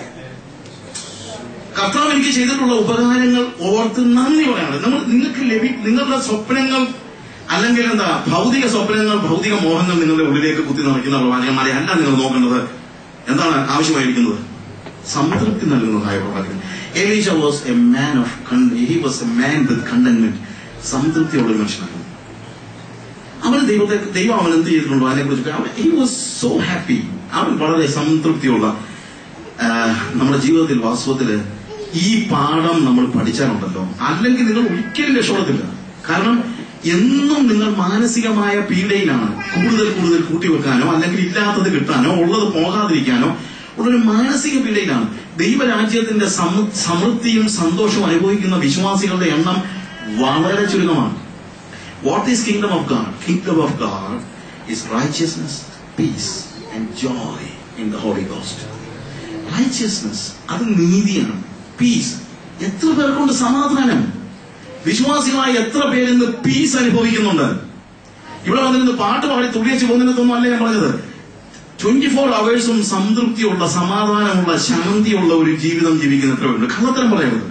കർത്താവ് എനിക്ക് ചെയ്തിട്ടുള്ള ഉപകാരങ്ങൾ ഓർത്ത് നന്ദി പറയണം നമ്മൾ നിങ്ങൾക്ക് ലഭി നിങ്ങളുടെ സ്വപ്നങ്ങൾ അല്ലെങ്കിൽ എന്താ ഭൗതിക സ്വപ്നങ്ങൾ ഭൗതിക മോഹങ്ങൾ നിങ്ങളുടെ ഉള്ളിലേക്ക് കുത്തി നിറയ്ക്കുന്ന പ്രവാചകന്മാരെ അല്ല നിങ്ങൾ നോക്കേണ്ടത് എന്താണ് ആവശ്യമായിരിക്കുന്നത് സംതൃപ്തി നൽകുന്നതായ പ്രവാചകൻ Elisha was a man of he was a man with contentment സംതൃപ്തിയുള്ള ഒരു മനുഷ്യനായിരുന്നു അവൻ ദൈവത്തെ ദൈവം അവൻ എന്ത് ചെയ്തിട്ടുണ്ടോ അതിനെ കുറിച്ച് അവൻ ഹി വാസ് സോ ഹാപ്പി അവൻ വളരെ സംതൃപ്തിയുള്ള ആ, നമ്മുടെ ജീവിതത്തിൽ വാസ്തവത്തില് ഈ പാഠം നമ്മൾ പഠിച്ചാലുണ്ടല്ലോ അല്ലെങ്കിൽ നിങ്ങൾ ഒരിക്കലും രക്ഷപ്പെടത്തില്ല കാരണം എന്നും നിങ്ങൾ മാനസികമായ പീഡയിലാണ് കൂടുതൽ കൂടുതൽ കൂട്ടിവെക്കാനോ അല്ലെങ്കിൽ ഇല്ലാത്തത് കിട്ടാനോ ഉള്ളത് പോകാതിരിക്കാനോ ഉള്ളൊരു മാനസിക പീഡയിലാണ് ദൈവരാജ്യത്തിന്റെ സമ- സമൃദ്ധിയും സന്തോഷവും അനുഭവിക്കുന്ന വിശ്വാസികളുടെ എണ്ണം വളരെ ചുരുക്കമാണ് What is kingdom of God? Kingdom of God is righteousness, peace, and joy in the Holy Ghost. Righteousness, അത് നീതിയാണ് പീസ് എത്ര പേർക്കുണ്ട് സമാധാനം വിശ്വാസികളായ എത്ര പേരിന്ന് പീസ് അനുഭവിക്കുന്നുണ്ട് ഇവിടെ വന്നിരുന്ന് പാട്ട് പാടി തുള്ളിയച്ച് പോകുന്നിടത്തൊന്നും അല്ല ഞാൻ പറഞ്ഞത് ട്വന്റി ഫോർ അവേഴ്സും സംതൃപ്തിയുള്ള സമാധാനമുള്ള ശാന്തിയുള്ള ഒരു ജീവിതം ജീവിക്കുന്ന എത്ര പേരുണ്ട് കള്ളത്തരം പറയരുത്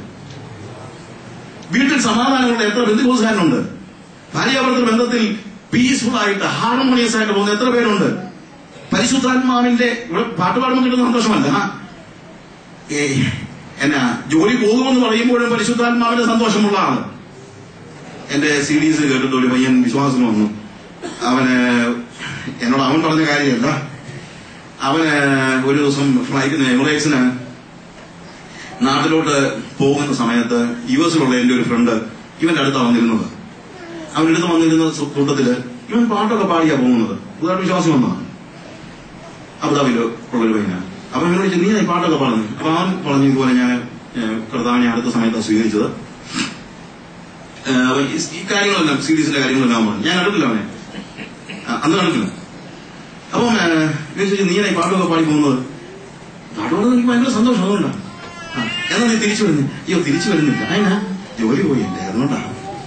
വീട്ടിൽ സമാധാനമുള്ള എത്ര ബന്ധുക്കോസുകാരനുണ്ട് ഭാര്യാഭർത്തൃ ബന്ധത്തിൽ പീസ്ഫുൾ ആയിട്ട് ഹാർമോണിയസ് ആയിട്ട് പോകുന്ന എത്ര പേരുണ്ട് പരിശുദ്ധാത്മാവിന്റെ ഇവിടെ പാട്ട് പാടുമ്പോൾ കിട്ടുന്ന സന്തോഷമല്ല ആ, ഏ, എന്നാ ജോലി പോകുമെന്ന് പറയുമ്പോഴും പരിശുദ്ധാത്മാവിന്റെ സന്തോഷമുള്ള ആള് എന്റെ സി ഡീസ് കേട്ടിട്ട് ഒരു പയ്യൻ വിശ്വാസം വന്നു അവന് എന്നോട് അവൻ പറഞ്ഞ കാര്യമല്ല അവന് ഒരു ദിവസം ഫ്ലൈറ്റിന് എമിറേറ്റ്സിന് നാട്ടിലോട്ട് പോകുന്ന സമയത്ത് യു എസിലുള്ള എന്റെ ഒരു ഫ്രണ്ട് ഇവന്റെ അടുത്താണ് വന്നിരുന്നത് അവന്റെ അടുത്ത് വന്നിരുന്ന സു- കൂട്ടത്തില് ഇവൻ പാട്ടൊക്കെ പാടിയാ പോകുന്നത് പുതുതായിട്ട് വിശ്വാസം വന്നതാണ് അബുദാബിയില് ഉള്ളൊരു പയ്യനാണ് അപ്പൊ ഇവനോട് ചോദിച്ചു നീ ഈ പാട്ടൊക്കെ പാടുന്നു അപ്പൊ അവൻ പറഞ്ഞു ഇതുപോലെ ഞാൻ ഏഹ്, കർത്താവിനെ അടുത്ത സമയത്താണ് സ്വീകരിച്ചത് ഏഹ്, അപ്പൊ ഈ- ഈ കാര്യങ്ങളെല്ലാം സീരീസിന്റെ കാര്യങ്ങളെല്ലാം പറഞ്ഞു ഞാൻ അടുത്തില്ല അവനെ ആ, അന്ന് കണ്ടിട്ടില്ല അപ്പം ഏഹ്, ഇവൻ ചോദിച്ചു നീ ഈ പാട്ടൊക്കെ പാടി പോകുന്നത് പാട്ട് പാടുന്നത് എനിക്ക് ഭയങ്കര സന്തോഷം അതുകൊണ്ടാണ് ആ, എന്നാ നീ തിരിച്ചു വരുന്നു അയ്യോ തിരിച്ചു വരുന്നില്ല അതിനാ ജോലി പോയില്ലേ അതുകൊണ്ടാണ്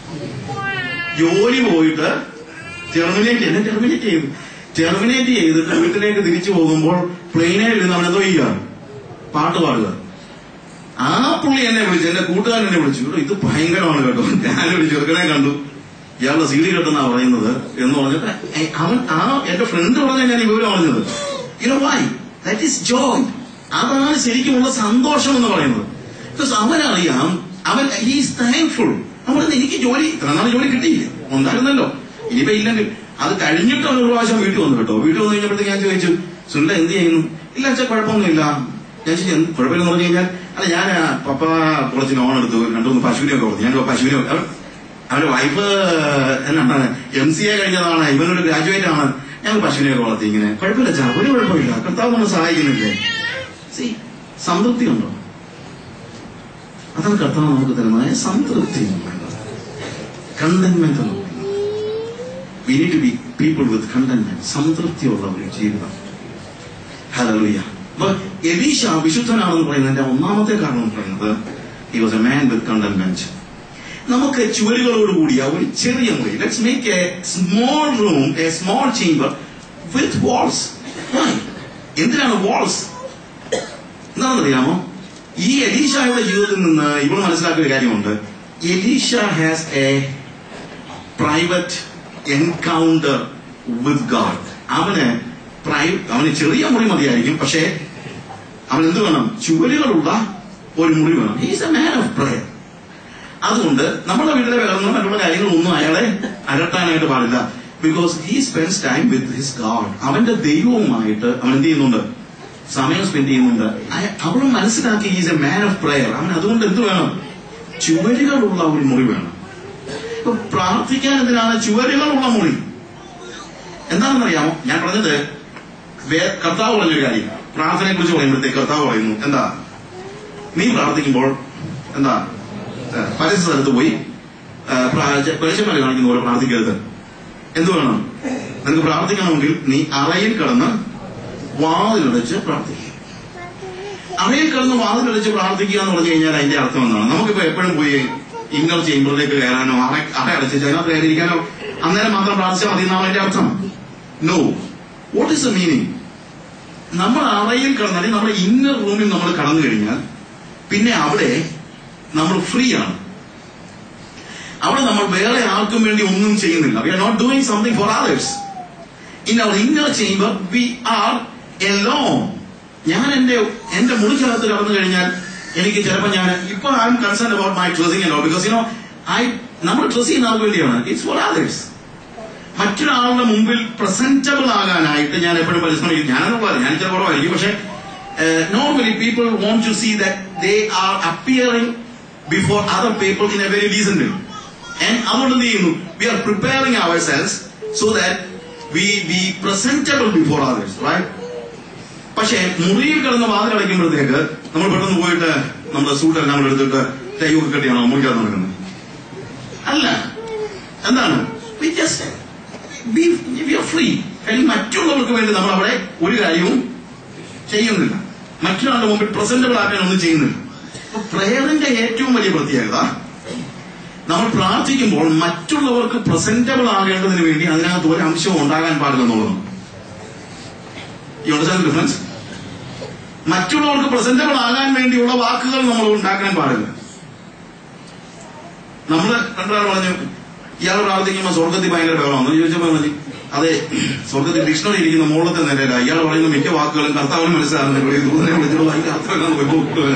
ജോലി പോയിട്ട് ടെർമിനേറ്റ് എന്നെ ടെർമിനേറ്റ് ചെയ്തു ടെർമിനേറ്റ് ചെയ്തിട്ട് വീട്ടിലേക്ക് തിരിച്ചു പോകുമ്പോൾ പ്ലെയിനിൽ ഇരുന്ന് അവൻ എന്തോ ചെയ്യുക പാട്ട് പാടുക ആ പുള്ളി എന്നെ വിളിച്ചു എന്റെ കൂട്ടുകാരൻ എന്നെ വിളിച്ചു "എടോ, ഇത് ഭയങ്കരമാണ് കേട്ടോ ഞാനൊരു ചെറുക്കനെ കണ്ടു ഇയാളുടെ സീഡി കെട്ടെന്നാ പറയുന്നത് എന്ന് പറഞ്ഞിട്ട് ഏ, അവൻ ആ എന്റെ ഫ്രണ്ട് പറഞ്ഞ ഞാൻ ഈ വിവരം അറിഞ്ഞത് you know why that is joy അതാണ് ശരിക്കുമുള്ള സന്തോഷം എന്ന് പറയുന്നത് ബിക്കോസ് അവനറിയാം അവൻ ഹീസ് താങ്ക്ഫുൾ അവൻ പറഞ്ഞു, എനിക്ക് ജോലി ഇത്ര നാൾ ജോലി കിട്ടിയില്ല ഉണ്ടായിരുന്നല്ലോ ഇനിയിപ്പോ ഇല്ലെങ്കിൽ അത് കഴിഞ്ഞിട്ട് അവൻ ഒരു പ്രാവശ്യം വീട്ടിൽ വന്നു കേട്ടോ വീട്ടിൽ വന്നു കഴിഞ്ഞപ്പോഴത്തേക്ക് ഞാൻ ചോദിച്ചു സുനില എന്ത് ചെയ്യുന്നു ഇല്ല അച്ഛാ കുഴപ്പമൊന്നുമില്ല ഞാൻ ചോദിച്ചു "എന്ത് കുഴപ്പമില്ലെന്ന് പറഞ്ഞു കഴിഞ്ഞാൽ അല്ല ഞാൻ ആ, പപ്പ കുറച്ച് ലോൺ എടുത്തു രണ്ടു മൂന്ന് പശുവിനെയൊക്കെ കൊടുത്തു ഞാൻ പശുവിനെ അവൻ- അവന്റെ വൈഫ് എന്നാണ് എം സി എ കഴിഞ്ഞതാണ് ഇവനൊരു ഗ്രാജുവേറ്റ് ആണ് ഞങ്ങൾ പശുവിനെയൊക്കെ വളർത്തി ഇങ്ങനെ കുഴപ്പമില്ല ചാ ഒരു കുഴപ്പമില്ല കർത്താവ് നമ്മളെ സഹായിക്കുന്നില്ലേ സി സംതൃപ്തി ഉണ്ടോ അതാണ് കർത്താവ് നമുക്ക് തരുന്നത് സംതൃപ്തി എന്ന് പറയുന്നത് കണ്ടന്റ്മെന്റ് എന്ന് പറയുന്നത് we need to be people with contentment സംതൃപ്തിയുള്ള ഒരു ജീവിതം ഹലലുയ അപ്പൊ എലീഷ വിശുദ്ധനാണെന്ന് പറയുന്നതിന്റെ ഒന്നാമത്തെ കാരണം എന്ന് പറയുന്നത് he was a man with contentment നമുക്ക് ചുവരുകളോടുകൂടിയ ഒരു ചെറിയ മുറി let's make a small room a small chamber with walls എന്തിനാണ് വാൾസ് എന്താണെന്നറിയാമോ ഈ എലീഷയുടെ ജീവിതത്തിൽ നിന്ന് ഇവൾ മനസ്സിലാക്കിയ ഒരു കാര്യമുണ്ട് Elisha has a private encounter with God അവന് പ്രൈ- അവന് ചെറിയ മുറി മതിയായിരിക്കും പക്ഷേ അവൻ എന്ത് വേണം ചുവരുകളുള്ള ഒരു മുറി വേണം he's a man of prayer അതുകൊണ്ട് നമ്മുടെ വീട്ടിലെ വിളർന്ന മറ്റുള്ള കാര്യങ്ങളൊന്നും അയാളെ അലട്ടാനായിട്ട് പാടില്ല because he spends time with his God അവന്റെ ദൈവവുമായിട്ട് അവൻ എന്ത് ചെയ്യുന്നുണ്ട് സമയം സ്പെൻഡ് ചെയ്യുന്നുണ്ട് അയ- അവൾ മനസ്സിലാക്കി is a man of prayer അവൻ അതുകൊണ്ട് എന്ത് വേണം ചുവരുകളുള്ള ഒരു മുറി വേണം ഇപ്പൊ പ്രാർത്ഥിക്കാൻ എന്തിനാണ് ചുവരുകളുള്ള മുറി എന്താണെന്നറിയാമോ ഞാൻ പറഞ്ഞത് വേ- കർത്താവ് പറഞ്ഞൊരു കാര്യം പ്രാർത്ഥനയെ കുറിച്ച് പറയുമ്പോഴത്തേക്ക് കർത്താവ് പറയുന്നു എന്താ നീ പ്രാർത്ഥിക്കുമ്പോൾ എന്താ ഏഹ്, പരസ്യ സ്ഥലത്ത് പോയി പരീക്ഷമല കാണിക്കുന്ന പോലെ പ്രാർത്ഥിക്കരുത് എന്ത് വേണം നിനക്ക് പ്രാർത്ഥിക്കണമെങ്കിൽ നീ അറയിൽ കിടന്ന് വാതിലടച്ച് പ്രാർത്ഥിക്കുക അറയിൽ കിടന്ന് വാതിലടച്ച് പ്രാർത്ഥിക്കുക എന്ന് പറഞ്ഞു കഴിഞ്ഞാൽ അതിന്റെ അർത്ഥം എന്താണ് നമുക്കിപ്പോ എപ്പോഴും പോയി ഇന്നർ ചേംബറിലേക്ക് കയറാനോ അറ അറ അടച്ച് അതിനകത്ത് കയറിയിരിക്കാനോ അന്നേരം മാത്രം പ്രാർത്ഥിച്ചാൽ മതി എന്നാണ് അതിന്റെ അർത്ഥം no what is the meaning നമ്മൾ അറയിൽ കിടന്ന് അല്ലെങ്കിൽ നമ്മുടെ ഇന്നർ റൂമിൽ നമ്മൾ കടന്നു കഴിഞ്ഞാൽ പിന്നെ അവിടെ നമ്മൾ ഫ്രീ ആണ് അവിടെ നമ്മൾ വേറെ ആർക്കും വേണ്ടി ഒന്നും ചെയ്യുന്നില്ല we are not doing something for others in our inner chamber we are alone ഞാൻ എന്റെ എന്റെ മുറിക്കകത്ത് കടന്നു കഴിഞ്ഞാൽ എനിക്ക് ചിലപ്പോൾ ഞാൻ ഇപ്പൊ I am concern about my dressing അല്ലോ ബിക്കോസ് യുനോ ഐ നമ്മൾ ഡ്രസ് ചെയ്യുന്ന ആൾക്ക് വേണ്ടിയാണ് ഇറ്റ്സ് ഫോർ അതേഴ്സ് മറ്റൊരാളുടെ മുമ്പിൽ പ്രസന്റബിൾ ആകാനായിട്ട് ഞാൻ എപ്പോഴും പരിശ്രമിക്കും ഞാനെന്നുള്ളത് ഞാൻ ചില കുറവായിരിക്കും പക്ഷെ normally people want to see that they are appearing before other people in a very decent and അതുകൊണ്ട് എന്ത് ചെയ്യുന്നു we are preparing ourselves so that we be presentable before others right പക്ഷേ മുറിയിൽ കിടന്ന് വാതിലടയ്ക്കുമ്പോഴത്തേക്ക് നമ്മൾ പെട്ടെന്ന് പോയിട്ട് നമ്മുടെ സൂട്ടെല്ലാം കൂടെ എടുത്തിട്ട് കൈയൊക്കെ കെട്ടിയാണോ മുറിക്കകത്ത് നടക്കുന്നത് അല്ല എന്താണ് we just we are free കാര്യം മറ്റുള്ളവർക്ക് വേണ്ടി നമ്മൾ അവിടെ ഒരു കാര്യവും ചെയ്യുന്നില്ല മറ്റൊരാളുടെ മുമ്പിൽ പ്രസന്റബിൾ ആക്കാൻ ഒന്നും ചെയ്യുന്നില്ല അപ്പൊ പ്രേയറിന്റെ ഏറ്റവും വലിയ പ്രത്യേകത നമ്മൾ പ്രാർത്ഥിക്കുമ്പോൾ മറ്റുള്ളവർക്ക് പ്രസന്റബിൾ ആകേണ്ടതിന് വേണ്ടി അതിനകത്ത് ഒരു അംശവും ഉണ്ടാകാൻ പാടില്ലെന്നുള്ളതാണ് ഈ അണ്ടർസ്റ്റാൻഡ് ഡിഫറൻസ് മറ്റുള്ളവർക്ക് പ്രസന്റബിൾ ആകാൻ വേണ്ടിയുള്ള വാക്കുകൾ നമ്മൾ ഉണ്ടാക്കാൻ പാടില്ല നമ്മള് രണ്ടൊരാൾ പറഞ്ഞു ഇയാൾ പ്രാർത്ഥിക്കുമ്പോൾ സ്വർഗത്തിൽ ഭയങ്കര ബഹളമാണ് ചോദിച്ചപ്പോ പറഞ്ഞു അതെ സ്വർഗത്തിൽ ഡിക്ഷണറി ഇരിക്കുന്ന മുകളിലത്തെ നിലയില ഇയാൾ പറയുന്ന മിക്ക വാക്കുകളും കർത്താവിന് മനസ്സിലാകുന്നില്ല ഇവിടെ ദൂതനെ വിളിച്ചിട്ടുള്ള അതിന്റെ അർത്ഥം എന്താണെന്ന് വെപ്പുവില്ല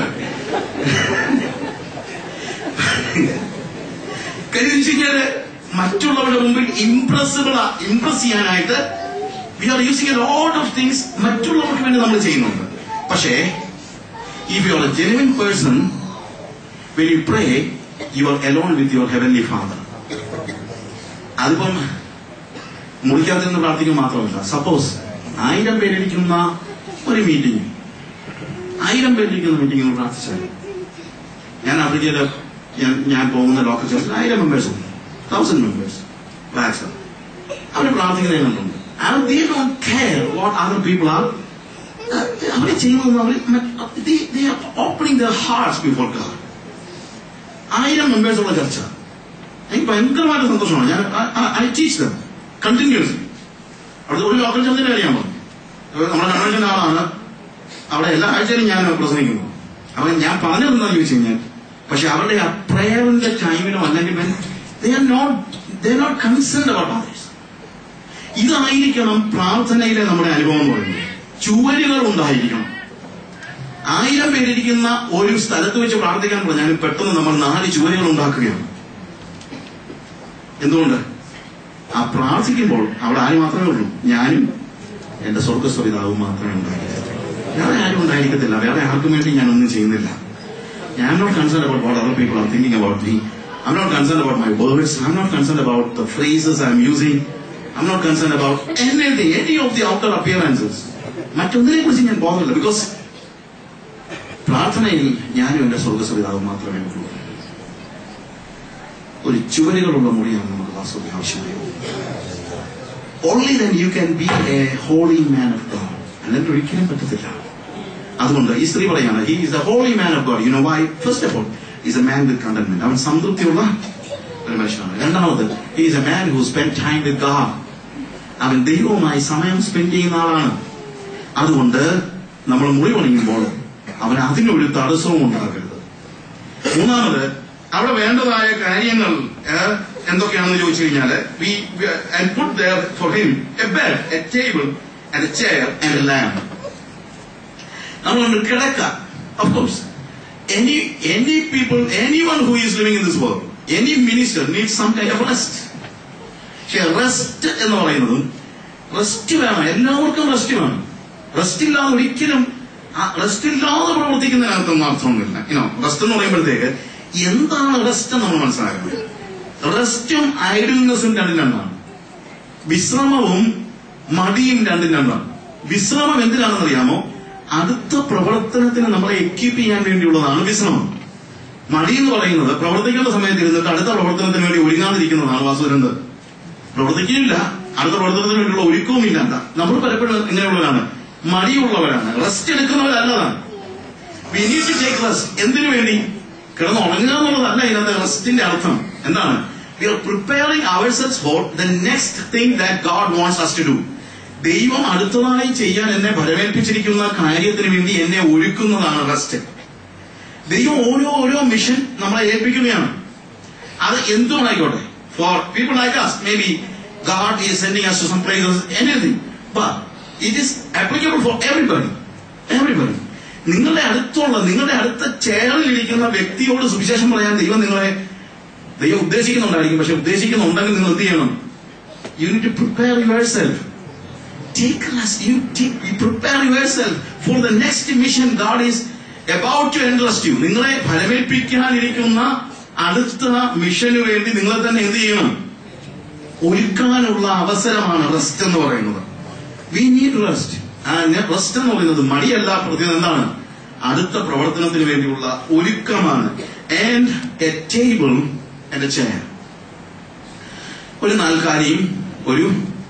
കാര്യം വെച്ച് കഴിഞ്ഞാല് മറ്റുള്ളവരുടെ മുമ്പിൽ ഇംപ്രസിബിൾ ഇംപ്രസ് ചെയ്യാനായിട്ട് we are using a lot of things മറ്റുള്ളവർക്ക് വേണ്ടി നമ്മൾ ചെയ്യുന്നുണ്ട് പക്ഷേ if you are a genuine person when you pray you are alone with your heavenly father അതിപ്പം മുറിക്കകത്ത് നിന്ന് പ്രാർത്ഥിക്കുക മാത്രമല്ല സപ്പോസ് ആയിരം പേരിരിക്കുന്ന ഒരു മീറ്റിംഗ് ആയിരം പേരിരിക്കുന്ന മീറ്റിംഗ് പ്രാർത്ഥിച്ചാൽ ഞാൻ ആഫ്രിക്കയില് ഞാൻ ഞാൻ പോകുന്ന ലോക്കൽ ചർച്ചിൽ ആയിരം മെമ്പേഴ്സ് ഉണ്ട് തൗസൻഡ് മെമ്പേഴ്സ് ബാക്സ് അവർ പ്രാർത്ഥിക്കുന്നത് കണ്ടുണ്ട് അവർ they don't care what other people are അവർ ചെയ്യുന്നത് അവർ opening their hearts before God ആയിരം മെമ്പേഴ്സ് ഉള്ള ചർച്ച എനിക്ക് ഭയങ്കരമായിട്ട് സന്തോഷമാണ് ഞാൻ ഐ ടീച്ച് ദം കണ്ടിന്യൂസ്ലി അവിടെ ഒരു ലോക്കൽ ചർച്ചിന്റെ കാര്യം ഞാൻ പറഞ്ഞു അപ്പൊ നമ്മുടെ കൺവെൻഷന്റെ ആളാണ് അവിടെ എല്ലാ ആഴ്ചയിലും ഞാൻ പ്രസംഗിക്കുന്നു അപ്പൊ ഞാൻ പറഞ്ഞതെന്താന്ന് ചോദിച്ചു കഴിഞ്ഞാൽ പക്ഷെ അവരുടെ ആ പ്രയറിന്റെ ടൈമിനോ അല്ലെങ്കിൽ they are not they are not concerned about others ഇതായിരിക്കണം പ്രാർത്ഥനയിലെ നമ്മുടെ അനുഭവം എന്ന് പറയുന്നത് ചുവരുകൾ ഉണ്ടായിരിക്കണം ആയിരം പേരിരിക്കുന്ന ഒരു സ്ഥലത്ത് വെച്ച് പ്രാർത്ഥിക്കാൻ പറഞ്ഞാൽ പെട്ടെന്ന് നമ്മൾ നാല് ചുവരുകൾ ഉണ്ടാക്കുകയാണ് എന്തുകൊണ്ട് ആ പ്രാർത്ഥിക്കുമ്പോൾ അവിടെ ആര് മാത്രമേ ഉള്ളൂ ഞാനും എന്റെ സ്വർഗസ്വപിതാവും മാത്രമേ ഉണ്ടായിരിക്കത്തുള്ളൂ വേറെ ആരും ഉണ്ടായിരിക്കത്തില്ല വേറെ ആർക്കും വേണ്ടി ഞാൻ ഒന്നും ചെയ്യുന്നില്ല ഞാൻ not concern about what other people are thinking about me I not concern about my words I not concern about the phrases I am using I not concern about anything any of the outer appearances മറ്റൊന്നിനെ കുറിച്ച് ഞാൻ ബോധമില്ല because പ്രാർത്ഥനയിൽ ഞാനും എന്റെ സ്വർഗസ്വപിതാവും മാത്രമേ ഉള്ളൂ ഒരു ചുവരുകളുള്ള മുറിയാണ് നമുക്ക് വാസ്തവത്തിൽ ആവശ്യമായി only then you can be a holy man of God അല്ലെങ്കിൽ ഒരിക്കലും പറ്റത്തില്ല അതുകൊണ്ട് ഈ സ്ത്രീ പറയാണ് he is a holy man of God you know why first of all is a man with contentment അവൻ സംതൃപ്തിയുള്ള ഒരു മനുഷ്യനാണ് രണ്ടാമത് he is a man who spend time with God അവൻ ദൈവവുമായി സമയം സ്പെൻഡ് ചെയ്യുന്ന ആളാണ് അതുകൊണ്ട് നമ്മൾ മുറി പണിയുമ്പോൾ അവൻ അതിനൊരു തടസ്സവും ഉണ്ടാക്കരുത് മൂന്നാമത് അവിടെ വേണ്ടതായ കാര്യങ്ങൾ ഏഹ്, എന്തൊക്കെയാണെന്ന് ചോദിച്ചു കഴിഞ്ഞാല് we and put there for him a bed a table and a chair and a lamp നമ്മൾ കിടക്ക of course any any people, anyone who is living in this world, any minister needs some kind of rest. പക്ഷെ rest എന്ന് പറയുന്നതും rest വേണം എല്ലാവർക്കും rest വേണം rest ഇല്ലാതെ ഒരിക്കലും റെസ്റ്റ് ഇല്ലാതെ പ്രവർത്തിക്കുന്നതിനകത്തൊന്നും അർത്ഥമൊന്നുമില്ല ഇനോ റെസ്റ്റ് എന്ന് പറയുമ്പോഴത്തേക്ക് എന്താണ് റെസ്റ്റ് എന്ന് നമ്മൾ മനസ്സിലാക്കുന്നത് റെസ്റ്റും ഐഡിൽനെസ്സും രണ്ടും രണ്ടാണ് വിശ്രമവും മടിയും രണ്ടും രണ്ടാണ് വിശ്രമം എന്തിനാണെന്ന് അറിയാമോ അടുത്ത പ്രവർത്തനത്തിന് നമ്മളെ എക്യൂപ്പ് ചെയ്യാൻ വേണ്ടിയുള്ളതാണ് വിശ്രമം മടി എന്ന് പറയുന്നത് പ്രവർത്തിക്കേണ്ട സമയത്ത് ഇരുന്നിട്ട് അടുത്ത പ്രവർത്തനത്തിന് വേണ്ടി ഒരുങ്ങാതിരിക്കുന്നതാണ് വാസുദരന്ത് പ്രവർത്തിക്കില്ല അടുത്ത പ്രവർത്തനത്തിന് വേണ്ടിയുള്ള ഒരുക്കവും ഇല്ലാത്ത നമ്മൾ പലപ്പോഴും ഇങ്ങനെയുള്ളവരാണ് മടിയുള്ളവരാണ് റെസ്റ്റ് എടുക്കുന്നവരല്ലതാണ് we need to take rest എന്തിനു വേണ്ടി കിടന്ന് ഉറങ്ങുക എന്നുള്ളതല്ല ഇതിനകത്ത് റെസ്റ്റിന്റെ അർത്ഥം എന്താണ് we are preparing ourselves for the next thing that God wants us to do ദൈവം അടുത്തതായി ചെയ്യാൻ എന്നെ ഫലമേൽപ്പിച്ചിരിക്കുന്ന കാര്യത്തിന് വേണ്ടി എന്നെ ഒരുക്കുന്നതാണ് റെസ്റ്റ് ദൈവം ഓരോ ഓരോ മിഷൻ നമ്മളെ ഏൽപ്പിക്കുകയാണ് അത് എന്തുമായിക്കോട്ടെ for people like us maybe God is sending us to some places anything but it is applicable for everybody everybody നിങ്ങളുടെ അടുത്തുള്ള നിങ്ങളുടെ അടുത്ത ചേർന്നിരിക്കുന്ന വ്യക്തിയോട് സുവിശേഷം പറയാൻ ദൈവം നിങ്ങളെ ദൈവം ഉദ്ദേശിക്കുന്നുണ്ടായിരിക്കും പക്ഷെ ഉദ്ദേശിക്കുന്നുണ്ടെങ്കിൽ നിങ്ങൾ എന്ത് ചെയ്യണം you need to prepare yourself take rest. You, take, you prepare yourself for the next mission God is about to entrust you. നിങ്ങളെ ഫലമേൽപ്പിക്കാനിരിക്കുന്ന അടുത്ത മിഷന് വേണ്ടി നിങ്ങളെ തന്നെ എന്ത് ചെയ്യണം ഒരുക്കാനുള്ള അവസരമാണ് റെസ്റ്റ് എന്ന് പറയുന്നത് വി നീഡ് റെസ്റ്റ് റെസ്റ്റ് എന്ന് പറയുന്നത് മടിയല്ല പ്രത്യേകം എന്താണ് അടുത്ത പ്രവർത്തനത്തിന് വേണ്ടിയുള്ള ഒരുക്കമാണ് and a table and a chair ഒരു നാൽക്കാലിയും ഒരു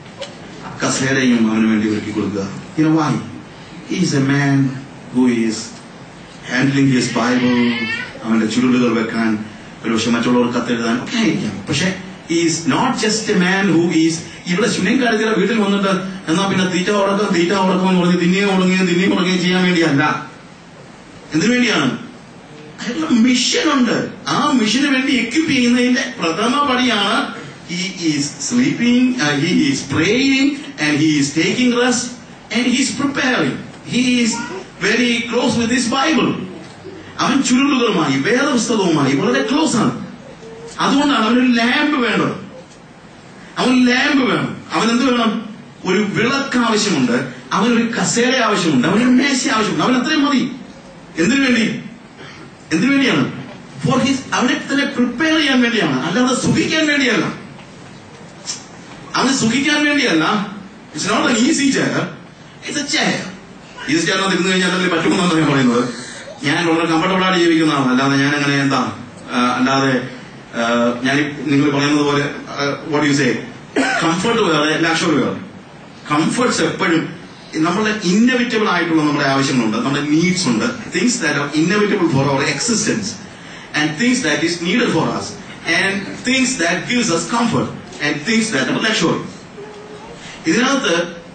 കസേരയും അവന് വേണ്ടി ഒരുക്കി കൊടുക്കുക You know why? He's a man who is handling his Bible, അവന്റെ ചുരുളുകൾ വെക്കാൻ ഒരുപക്ഷെ മറ്റുള്ളവർ കത്തെഴുതാൻ ഒക്കെ ആയിരിക്കാം പക്ഷെ is not just a man who is ഇവിടെ ശുനേക്കാരത്തിലെ വീട്ടിൽ വന്നിട്ട് എന്നാ പിന്നെ തീറ്റ ഉറക്കം തീറ്റ ഉറക്കം എന്ന് പറഞ്ഞ് തിന്നിയും ഉറങ്ങുകയും തിന്നിയും ഉറങ്ങുകയും ചെയ്യാൻ വേണ്ടിയല്ല എന്തിനു വേണ്ടിയാണ് അയാളുടെ മിഷൻ ഉണ്ട് ആ മിഷന് വേണ്ടി എക്യുപ്പ് ചെയ്യുന്നതിന്റെ പ്രഥമ പടിയാണ് he is sleeping, uh, he is praying, and he is taking rest, and he is preparing. He is very close with his Bible. അവൻ ചുരുളുകളുമായി വേദപുസ്തകവുമായി വളരെ ക്ലോസ് ആണ് അതുകൊണ്ടാണ് അവനൊരു ലാമ്പ് വേണ്ടത് അവൻ ലാമ്പ് വേണം അവൻ എന്ത് വേണം ഒരു വിളക്ക് ആവശ്യമുണ്ട് അവനൊരു കസേര ആവശ്യമുണ്ട് അവനൊരു മേശ ആവശ്യമുണ്ട് അവൻ അത്രയും മതി എന്തിനു വേണ്ടി എന്തിനു വേണ്ടിയാണ് ഫോർ ഹിസ് അവനെ തന്നെ പ്രിപ്പയർ ചെയ്യാൻ വേണ്ടിയാണ് അല്ലാതെ സുഖിക്കാൻ വേണ്ടിയല്ല അവന് സുഖിക്കാൻ വേണ്ടിയല്ല it's not an easy chair it's a chair easy ചെയറിനകത്ത് ഇരുന്ന് കഴിഞ്ഞാൽ അതല്ലേ പറ്റുമെന്നാണ് ഞാൻ പറയുന്നത് ഞാൻ വളരെ കംഫർട്ടബിൾ ആയിട്ട് ജീവിക്കുന്ന ആളാണ് അല്ലാതെ ഞാൻ അങ്ങനെ എന്താ ആ, അല്ലാതെ ആ, ഞാൻ നിങ്ങൾ പറയുന്നത് പോലെ വാട്ട് യു സേ കംഫർട്ട് വേറെ ലക്ഷറി വേറെ കംഫർട്ട്സ് എപ്പോഴും നമ്മുടെ ഇന്നവിറ്റബിൾ ആയിട്ടുള്ള നമ്മുടെ ആവശ്യങ്ങളുണ്ട് നമ്മുടെ നീഡ്സ് ഉണ്ട് things that are inevitable for our existence and things that is needed for us and things that gives us comfort and things that are luxury ഇതിനകത്ത്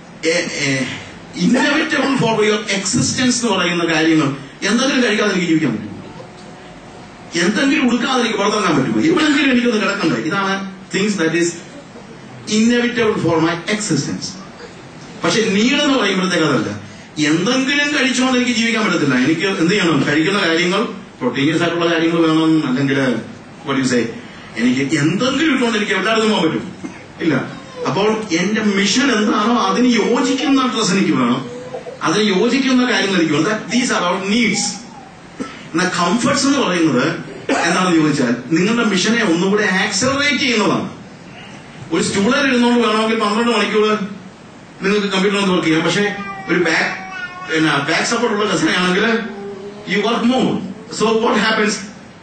ഇന്നവിറ്റബിൾ ഫോർ യുവർ എക്സിസ്റ്റൻസ് എന്ന് പറയുന്ന കാര്യങ്ങൾ എന്തെങ്കിലും കഴിക്കാതെ എനിക്ക് ജീവിക്കാൻ പറ്റും എന്തെങ്കിലും ഉടുക്കാതെ എനിക്ക് പുറത്തിറങ്ങാൻ പറ്റുമോ എവിടെയെങ്കിലും എനിക്കൊന്ന് കിടക്കണ്ടേ ഇതാണ് things that is inevitable for my existence പക്ഷെ നീഡ് എന്ന് പറയുമ്പോഴത്തേക്ക് അതല്ല എന്തെങ്കിലും കഴിച്ചുകൊണ്ട് എനിക്ക് ജീവിക്കാൻ പറ്റത്തില്ല എനിക്ക് എന്ത് ചെയ്യണം കഴിക്കുന്ന കാര്യങ്ങൾ പ്രോട്ടീനിയസ് ആയിട്ടുള്ള കാര്യങ്ങൾ വേണം അല്ലെങ്കിൽ സേ എനിക്ക് എന്തെങ്കിലും ഇട്ടുകൊണ്ട് എനിക്ക് എല്ലായിടത്തും പോകാൻ പറ്റും ഇല്ല അപ്പോൾ എന്റെ മിഷൻ എന്താണോ അതിന് യോജിക്കുന്ന ഡ്രസ് എനിക്ക് വേണം അതിന് യോജിക്കുന്ന കാര്യങ്ങൾ എനിക്ക് വേണം ദീസ് ആർ അവർ നീഡ്സ് എന്നാൽ കംഫർട്ട്സ് എന്ന് പറയുന്നത് എന്താണെന്ന് ചോദിച്ചാൽ നിങ്ങളുടെ മിഷനെ ഒന്നുകൂടെ ആക്സലറേറ്റ് ചെയ്യുന്നതാണ് ഒരു സ്റ്റൂളിൽ ഇരുന്നുകൊണ്ട് വേണമെങ്കിൽ പന്ത്രണ്ട് മണിക്കൂർ നിങ്ങൾക്ക് കമ്പ്യൂട്ടറിൽ വർക്ക് ചെയ്യാം പക്ഷേ ഒരു ബാക്ക് പിന്നെ ബാക്ക് സപ്പോർട്ട് ഉള്ള കസനയാണെങ്കിൽ you work more so what happens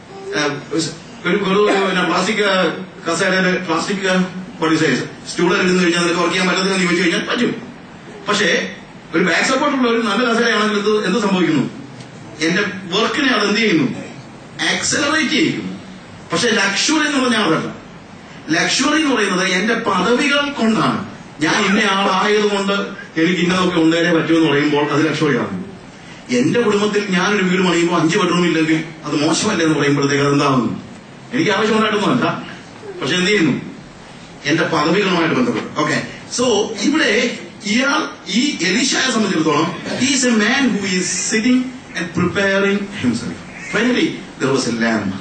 ഒരു ഒരു പിന്നെ പ്ലാസ്റ്റിക് കസേരയില് പ്ലാസ്റ്റിക് സ്റ്റൂളിൽ ഇരുന്ന് കഴിഞ്ഞാൽ നിനക്ക് വർക്ക് ചെയ്യാൻ പറ്റത്തില്ല എന്ന് ചോദിച്ചു കഴിഞ്ഞാൽ പറ്റും പക്ഷേ ഒരു ബാക്ക് സപ്പോർട്ട് ഉള്ള ഒരു നല്ല കസേരയാണെങ്കിൽ എന്ത് എന്ത് സംഭവിക്കുന്നു എന്റെ വർക്കിനെ അത് എന്ത് ചെയ്യുന്നു ആക്സലറേറ്റ് ചെയ്യിക്കുന്നു പക്ഷെ ലക്ഷറി എന്ന് പറഞ്ഞാൽ അതല്ല ലക്ഷറി എന്ന് പറയുന്നത് എന്റെ പദവികൾ കൊണ്ടാണ് ഞാൻ ഇന്ന ആളായതുകൊണ്ട് എനിക്ക് ഇന്നതൊക്കെ ഉണ്ടേനെ പറ്റുമെന്ന് പറയുമ്പോൾ അത് ലക്ഷറിയാണ് എന്റെ കുടുംബത്തിൽ ഞാനൊരു വീട് പണിയുമ്പോൾ അഞ്ച് ബെഡ്റൂം ഇല്ലെങ്കിൽ അത് മോശമല്ലേ എന്ന് പറയുമ്പോഴത്തേക്ക് അത് എന്താകുന്നു എനിക്ക് ആവശ്യമുണ്ടായിട്ടൊന്നുമല്ല പക്ഷെ എന്ത് ചെയ്യുന്നു എന്റെ പദവികളുമായിട്ട് ബന്ധപ്പെട്ട് ഓക്കെ സോ ഇവിടെ ഇയാൾ ഈ എലീഷയെ സംബന്ധിച്ചിടത്തോളം is a man who is sitting and preparing himself finally there was a lamp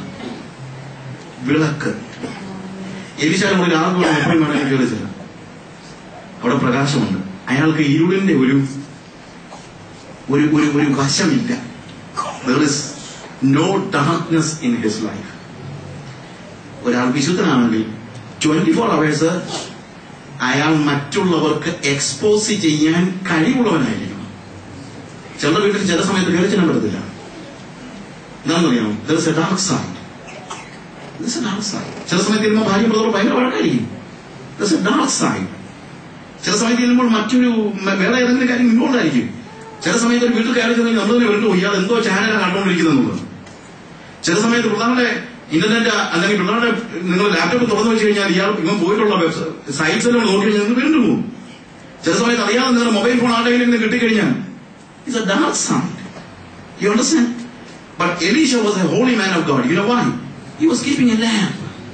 വിളക്ക് എലിശാലും കൂടി ആർക്കും കൂടെ എപ്പോഴും വേണമെങ്കിൽ കയറി ചെല്ലാം അവിടെ പ്രകാശമുണ്ട് അയാൾക്ക് ഇരുളിന്റെ ഒരു ഒരു ഒരു ഒരു വശമില്ല there is no darkness in his life ഒരാൾ വിശുദ്ധനാണെങ്കിൽ ട്വന്റി ഫോർ അവേഴ്സ് അയാൾ മറ്റുള്ളവർക്ക് എക്സ്പോസ് ചെയ്യാൻ കഴിവുള്ളവനായിരിക്കണം ചില വീട്ടിൽ ചില സമയത്ത് കയറി ചെല്ലാൻ പറ്റത്തില്ല എന്താണെന്നറിയാമോ there is a dark side There's a dark side. ചില സമയത്ത് ഇരുന്ന ഭാര്യ ബ്രദർ ഭയങ്കര വഴക്കായിരിക്കും There's a dark side. ചില സമയത്ത് ഇരുമ്പോൾ മറ്റൊരു മ- വേറെ ഏതെങ്കിലും കാര്യം ഇൻവോൾവ് ആയിരിക്കും ചില സമയത്ത് ഒരു വീട്ടിൽ കയറി ചെന്നെങ്കിൽ നമ്മൾ തന്നെ വീട്ടിൽ ഇയാൾ എന്തോ ചാനലാണ് കണ്ടുകൊണ്ടിരിക്കുന്നത് ചില സമയത്ത് പിള്ളേരുടെ ഇന്റർനെറ്റ് അല്ലെങ്കിൽ പിള്ളേരുടെ നിങ്ങൾ ലാപ്ടോപ്പ് തുറന്നു വെച്ച് കഴിഞ്ഞാൽ ഇയാൾ ഇവൻ പോയിട്ടുള്ള വെബ്സൈറ്റ് സൈറ്റ്സ് എല്ലാം നോക്കി കഴിഞ്ഞാൽ നിങ്ങൾ വീണ്ടും പോകും ചില സമയത്ത് അറിയാതെ നിങ്ങളുടെ മൊബൈൽ ഫോൺ ആരുടെയെങ്കിലും നിന്ന് കിട്ടിക്കഴിഞ്ഞാൽ it's a dark side you understand but Elisha was a holy man of God you know why he was keeping a lamp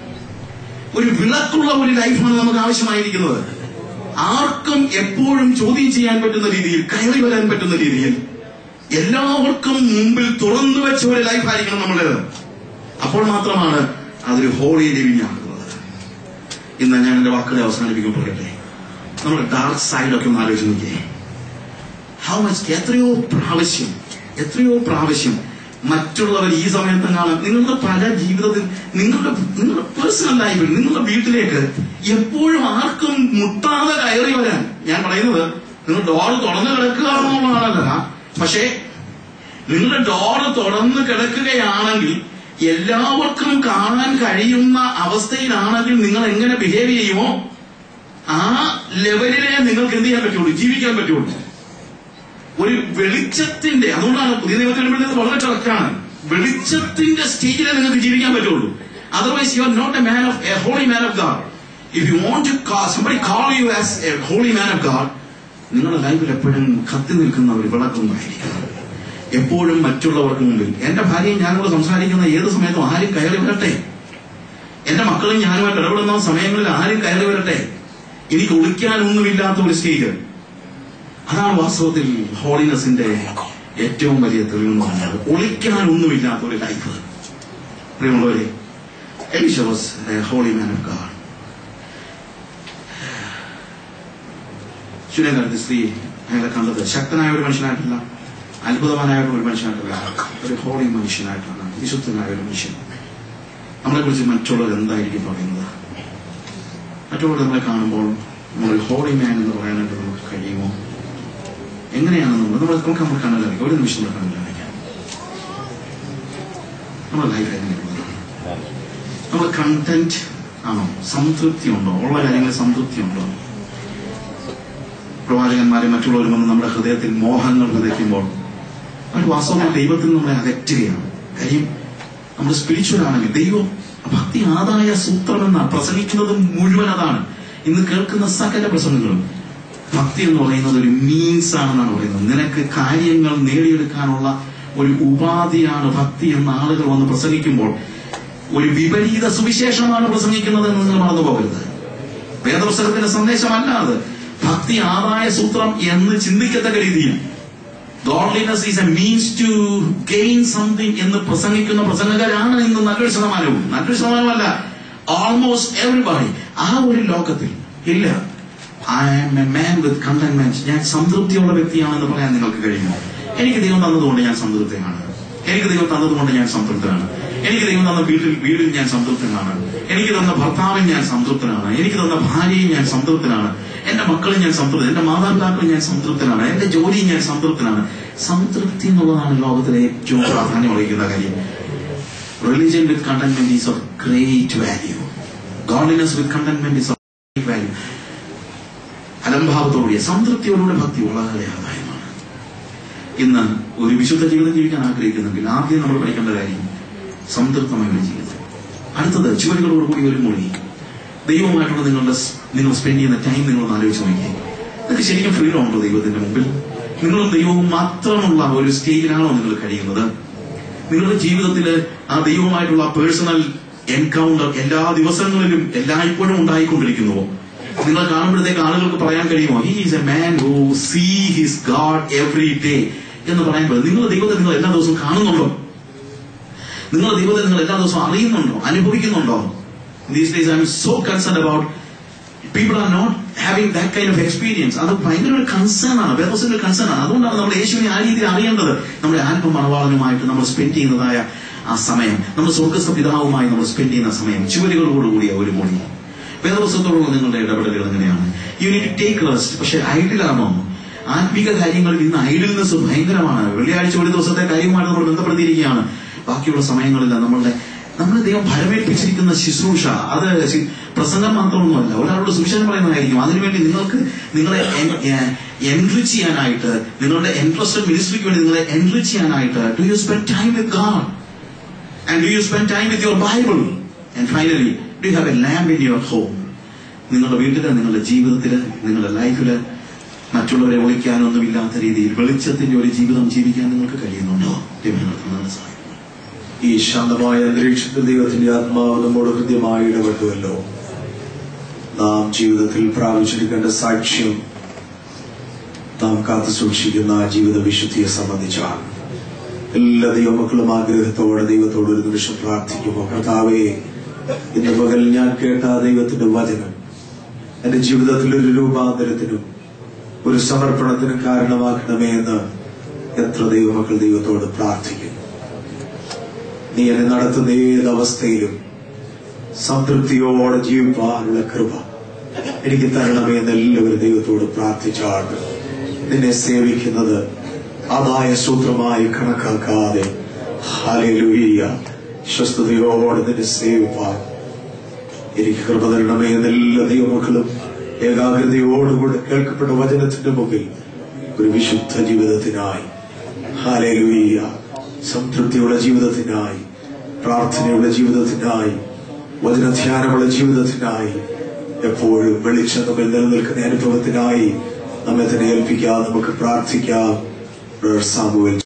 ഒരു വിളക്കുള്ള ഒരു ലൈഫാണ് നമുക്ക് ആവശ്യമായിരിക്കുന്നത് ആർക്കും എപ്പോഴും ചോദ്യം ചെയ്യാൻ പറ്റുന്ന രീതിയിൽ കയറി വരാൻ പറ്റുന്ന രീതിയിൽ എല്ലാവർക്കും മുമ്പിൽ തുറന്നു വെച്ച ഒരു ലൈഫായിരിക്കണം നമ്മുടേത് അപ്പോൾ മാത്രമാണ് അതൊരു ഹോളി ലിവിങ് ആകുന്നത് ഇന്ന് ഞാൻ എന്റെ വാക്കുകളെ അവസാനിപ്പിക്കുമ്പോൾ പറയട്ടെ നമ്മുടെ ഡാർക്ക് സൈഡൊക്കെ ഒന്ന് ആലോചിച്ച് നോക്കിയേ ഹൗ മച്ച് എത്രയോ പ്രാവശ്യം എത്രയോ പ്രാവശ്യം മറ്റുള്ളവർ ഈ സമയത്ത് കാണാൻ നിങ്ങളുടെ പല ജീവിതത്തിൽ നിങ്ങളുടെ നിങ്ങളുടെ പേഴ്സണൽ ലൈഫിൽ നിങ്ങളുടെ വീട്ടിലേക്ക് എപ്പോഴും ആർക്കും മുട്ടാതെ കയറി വരാൻ ഞാൻ പറയുന്നത് നിങ്ങൾ ഡോർ തുറന്നു കിടക്കുക എന്നുള്ളതാണല്ല പക്ഷേ നിങ്ങളുടെ ഡോർ തുറന്നു കിടക്കുകയാണെങ്കിൽ എല്ലാവർക്കും കാണാൻ കഴിയുന്ന അവസ്ഥയിലാണെങ്കിൽ നിങ്ങൾ എങ്ങനെ ബിഹേവ് ചെയ്യുമോ ആ ലെവലിലെ നിങ്ങൾക്ക് എന്ത് ചെയ്യാൻ പറ്റുള്ളൂ ജീവിക്കാൻ പറ്റുള്ളൂ ഒരു വെളിച്ചത്തിന്റെ അതുകൊണ്ടാണ് പുതിയ നിയമത്തിൽ വരുമ്പോഴത്തേക്ക് വളരെ കറക്റ്റാണ് വെളിച്ചത്തിന്റെ സ്റ്റേജിലെ നിങ്ങൾക്ക് ജീവിക്കാൻ പറ്റുള്ളൂ otherwise you are not a man of a holy man of God if you want to somebody call you as a holy man of God നിങ്ങളുടെ ലൈഫിൽ എപ്പോഴും കത്തി നിൽക്കുന്ന ഒരു വിളക്കൊന്നായിരിക്കണം എപ്പോഴും മറ്റുള്ളവർക്ക് മുമ്പിൽ എന്റെ ഭാര്യയും ഞാനോട് സംസാരിക്കുന്ന ഏത് സമയത്തും ആരും കയറി വരട്ടെ എന്റെ മക്കളും ഞാനുമായിട്ട് ഇടപെടുന്ന സമയങ്ങളിൽ ആരും കയറി വരട്ടെ എനിക്ക് ഒളിക്കാനൊന്നുമില്ലാത്ത ഒരു സ്റ്റേജ് അതാണ് വാസ്തവത്തിൽ ഹോളിനെസിന്റെ ഏറ്റവും വലിയ തെളിവെന്ന് പറഞ്ഞത് ഒളിക്കാനൊന്നുമില്ലാത്ത ഒരു ലൈഫ് പ്രിയമുള്ളവരെ Elisha was a holy man of God ശൂന്യകാലത്ത് സ്ത്രീ അയാളെ കണ്ടത് ശക്തനായ ഒരു മനുഷ്യനായിട്ടല്ല അത്ഭുതവാനായ ഒരു മനുഷ്യനായിട്ടല്ല ഒരു ഹോളി മനുഷ്യനായിട്ടാണ് വിശുദ്ധനായ ഒരു മനുഷ്യൻ നമ്മളെ കുറിച്ച് മറ്റുള്ളവർ എന്തായിരിക്കും പറയുന്നത് മറ്റുള്ളവർ നമ്മളെ കാണുമ്പോൾ നമ്മൾ ഹോളി മാൻ എന്ന് പറയാനായിട്ട് നമുക്ക് കഴിയുമോ എങ്ങനെയാണ് നമ്മൾ നമ്മൾ നമുക്ക് നമ്മൾ കണ്ണുകാണിക്കാം ഒരു നിമിഷം നമ്മൾ കണ്ണുകാണിക്കാം നമ്മുടെ ലൈഫ് എങ്ങനെയുള്ളത് നമ്മൾ കണ്ടന്റ് ആണോ സംതൃപ്തി ഉണ്ടോ ഉള്ള കാര്യങ്ങളിൽ സംതൃപ്തി ഉണ്ടോ പ്രവാചകന്മാരെ മറ്റുള്ളവരും വന്ന് നമ്മുടെ ഹൃദയത്തിൽ മോഹങ്ങൾ വിതയ്ക്കുമ്പോൾ അവർ വാസ്തവത്തിൽ ദൈവത്തിൽ നമ്മളെ അകറ്റുകയാണ് കാര്യം നമ്മൾ സ്പിരിച്വൽ ആണെങ്കിൽ ദൈവം ഭക്തി ആദായ സൂത്രമെന്ന പ്രസംഗിക്കുന്നത് മുഴുവൻ അതാണ് ഇന്ന് കേൾക്കുന്ന സകല പ്രസംഗങ്ങളും ഭക്തി എന്ന് പറയുന്നത് ഒരു മീൻസ് ആണെന്നാണ് പറയുന്നത് നിനക്ക് കാര്യങ്ങൾ നേടിയെടുക്കാനുള്ള ഒരു ഉപാധിയാണ് ഭക്തി എന്ന ആളുകൾ വന്ന് പ്രസംഗിക്കുമ്പോൾ ഒരു വിപരീത സുവിശേഷമാണ് പ്രസംഗിക്കുന്നത് എന്ന് നിങ്ങൾ മറന്നു പോകരുത് വേദപുസ്തകത്തിന്റെ സന്ദേശമല്ല അത് ഭക്തി ആദായ സൂത്രം എന്ന് ചിന്തിക്കത്തക്ക രീതിയിൽ godliness is a means to gain something എന്ന് പ്രസംഗിക്കുന്ന പ്രസംഗകരാണ് ഇന്ന് നല്ലൊരു ശതമാനവും നല്ലൊരു ശതമാനമല്ല ഓൾമോസ്റ്റ് എവറിബഡി ആ ഒരു ലോകത്തിൽ ഇല്ല I am a man with contentment ഞാൻ സംതൃപ്തിയുള്ള വ്യക്തിയാണെന്ന് പറയാൻ നിങ്ങൾക്ക് കഴിയുമോ എനിക്ക് ദൈവം തന്നതുകൊണ്ട് ഞാൻ സംതൃപ്തിയാണ് എനിക്ക് ദൈവം തന്നതുകൊണ്ട് ഞാൻ സംതൃപ്തനാണ് എനിക്ക് ദൈവം തന്ന വീട്ടിൽ വീടിൽ ഞാൻ സംതൃപ്തനാണ് എനിക്ക് തന്ന ഭർത്താവിൽ ഞാൻ സംതൃപ്തനാണ് എനിക്ക് തന്ന ഭാര്യയിൽ ഞാൻ സംതൃപ്തനാണ് എന്റെ മക്കളും ഞാൻ സംതൃപ്തി എന്റെ മാതാപിതാക്കളും ഞാൻ സംതൃപ്തനാണ് എന്റെ ജോലിയും ഞാൻ സംതൃപ്തനാണ് സംതൃപ്തി എന്നുള്ളതാണ് ലോകത്തിലെ ഏറ്റവും പ്രാധാന്യം അറിയിക്കുന്ന കാര്യം religion with contentment is of great value godliness with contentment is of great value അലംഭാവത്തോടുകൂടിയ സംതൃപ്തിയോടുകൂടെ ഭക്തി വളരെ ആദായമാണ് ഇന്ന് ഒരു വിശുദ്ധ ജീവിതം ജീവിക്കാൻ ആഗ്രഹിക്കുന്നെങ്കിൽ ആദ്യം നമ്മൾ പഠിക്കേണ്ട കാര്യം സംതൃപ്തമായ ഒരു ജീവിതം അടുത്തത് ചുവരുകളോടുകൂടി ഒരു മൊഴി ദൈവമായിട്ടുള്ള നിങ്ങളുടെ സ്- നിങ്ങൾ സ്പെൻഡ് ചെയ്യുന്ന ടൈം നിങ്ങൾ ആലോചിച്ച് നോക്കിയേ നിങ്ങൾക്ക് ശരിക്കും ഫ്രീഡം ഉണ്ടോ ദൈവത്തിന്റെ മുമ്പിൽ നിങ്ങളും ദൈവവും മാത്രമുള്ള ഒരു സ്റ്റേജിലാണോ നിങ്ങൾ കഴിയുന്നത് നിങ്ങളുടെ ജീവിതത്തിൽ ആ ദൈവമായിട്ടുള്ള പേഴ്സണൽ എൻകൗണ്ടർ എല്ലാ ദിവസങ്ങളിലും എല്ലായ്പ്പോഴും ഉണ്ടായിക്കൊണ്ടിരിക്കുന്നുവോ നിങ്ങൾ കാണുമ്പോഴത്തേക്ക് ആളുകൾക്ക് പറയാൻ കഴിയുമോ he is a man who see his God every day എന്ന് പറയാൻ പറ്റും നിങ്ങൾ ദൈവത്തെ നിങ്ങൾ എല്ലാ ദിവസവും കാണുന്നുണ്ടോ നിങ്ങൾ ദൈവത്തെ നിങ്ങൾ എല്ലാ ദിവസവും അറിയുന്നുണ്ടോ അനുഭവിക്കുന്നുണ്ടോ these days I am so concern about people are not having that kind of experience അത് ഭയങ്കര ഒരു കൺസേൺ ആണ് വേദോസിന്റെ കൺസേൺ ആണ് അതുകൊണ്ടാണ് നമ്മൾ യേശുവിനെ ആ രീതിയിൽ അറിയേണ്ടത് നമ്മുടെ ആത്മമണവാളനുമായിട്ട് നമ്മൾ സ്പെൻഡ് ചെയ്യുന്നതായ ആ സമയം നമ്മൾ സ്വർഗസ്ഥ പിതാവുമായി നമ്മൾ സ്പെൻഡ് ചെയ്യുന്ന സമയം ചുവരുകളോടുകൂടിയ ഒരു മൊഴി വേദപുസ്തകത്തോടുള്ള നിങ്ങളുടെ ഇടപെടലുകൾ എങ്ങനെയാണ് you need to take rest പക്ഷെ ഐഡിലാണോ ആത്മീക കാര്യങ്ങളിൽ ഇന്ന് ഐഡിൽനെസ് ഭയങ്കരമാണ് വെള്ളിയാഴ്ച ഒരു ദിവസത്തെ കാര്യവുമായിട്ട് നമ്മൾ ബന്ധപ്പെടുത്തിയിരിക്കുകയാണ് ബാക്കിയുള്ള സമയങ്ങളിൽ നമ്മളുടെ നമ്മൾ ദൈവം ഫലമേൽപ്പിച്ചിരിക്കുന്ന ശുശ്രൂഷ അത് ശി- പ്രസംഗം മാത്രമൊന്നുമല്ല ഒരാളോട് സുവിശേഷം പറയുന്നതായിരിക്കും അതിനുവേണ്ടി നിങ്ങൾക്ക് നിങ്ങളെ എൻറിച്ച് ചെയ്യാനായിട്ട് നിങ്ങളുടെ ഇൻട്രസ്റ്റഡ് മിനിസ്ട്രിക്ക് വേണ്ടി നിങ്ങളെ എൻറിച്ച് ചെയ്യാനായിട്ട് do you spend time with God and do you spend time with your Bible and finally do have a lamp in your home നിങ്ങളുടെ വീട്ടില് നിങ്ങളുടെ ജീവിതത്തില് നിങ്ങളുടെ ലൈഫില് മറ്റുള്ളവരെ ഒളിക്കാനൊന്നുമില്ലാത്ത രീതിയിൽ വെളിച്ചത്തിന്റെ ഒരു ജീവിതം ജീവിക്കാൻ നിങ്ങൾക്ക് കഴിയുന്നുണ്ടോ ദൈവം നിങ്ങൾക്ക് നന്ദി സഹായിക്കും
ഈ ശാന്തമായ അന്തരീക്ഷത്തിൽ ദൈവത്തിന്റെ ആത്മാവ് നമ്മോട് ഹൃദ്യമായി ഇടപെട്ടുവല്ലോ നാം ജീവിതത്തിൽ പ്രാപിച്ചെടുക്കേണ്ട സാക്ഷ്യം നാം കാത്തു സൂക്ഷിക്കുന്ന ആ ജീവിത വിശുദ്ധിയെ സംബന്ധിച്ചാണ് എല്ലാ ദൈവമക്കളും ആഗ്രഹത്തോടെ ദൈവത്തോട് ഒരു നിമിഷം പ്രാർത്ഥിക്കുമോ കർത്താവേ ഇന്ന് പകൽ ഞാൻ കേട്ട ആ ദൈവത്തിന്റെ വചനം എന്റെ ജീവിതത്തിൽ ഒരു രൂപാന്തരത്തിനും ഒരു സമർപ്പണത്തിനും കാരണമാക്കണമേ എന്ന് എത്ര ദൈവമക്കൾ ദൈവത്തോട് പ്രാർത്ഥിക്കുന്നു നീ എന്നെ നടത്തുന്ന ഏത് അവസ്ഥയിലും സംതൃപ്തിയോടെ ജീവിപ്പാനുള്ള കൃപ എനിക്ക് തരണമേ എന്ന് എല്ലാവരും ദൈവത്തോട് പ്രാർത്ഥിച്ചാണ് നിന്നെ സേവിക്കുന്നത് അതായ സൂത്രമായി കണക്കാക്കാതെ ഹാലൂയ്യ സ്വസ്ഥതയോടെ നിന്നെ സേവിപ്പാൻ എനിക്ക് കൃപ തരണമേ എന്ന് എല്ലാ ദൈവമക്കളും ഏകാഗ്രതയോടുകൂടെ കേൾക്കപ്പെട്ട വചനത്തിന്റെ മുമ്പിൽ ഒരു വിശുദ്ധ ജീവിതത്തിനായി ഹാലൂയ്യ സംതൃപ്തിയുള്ള ജീവിതത്തിനായി പ്രാർത്ഥനയുള്ള ജീവിതത്തിനായി വചനധ്യാനമുള്ള ജീവിതത്തിനായി എപ്പോഴും വെളിച്ചം നമ്മിൽ നിലനിൽക്കുന്ന അനുഭവത്തിനായി നമ്മെ തന്നെ ഏൽപ്പിക്കാം നമുക്ക് പ്രാർത്ഥിക്കാം സാമുവൽ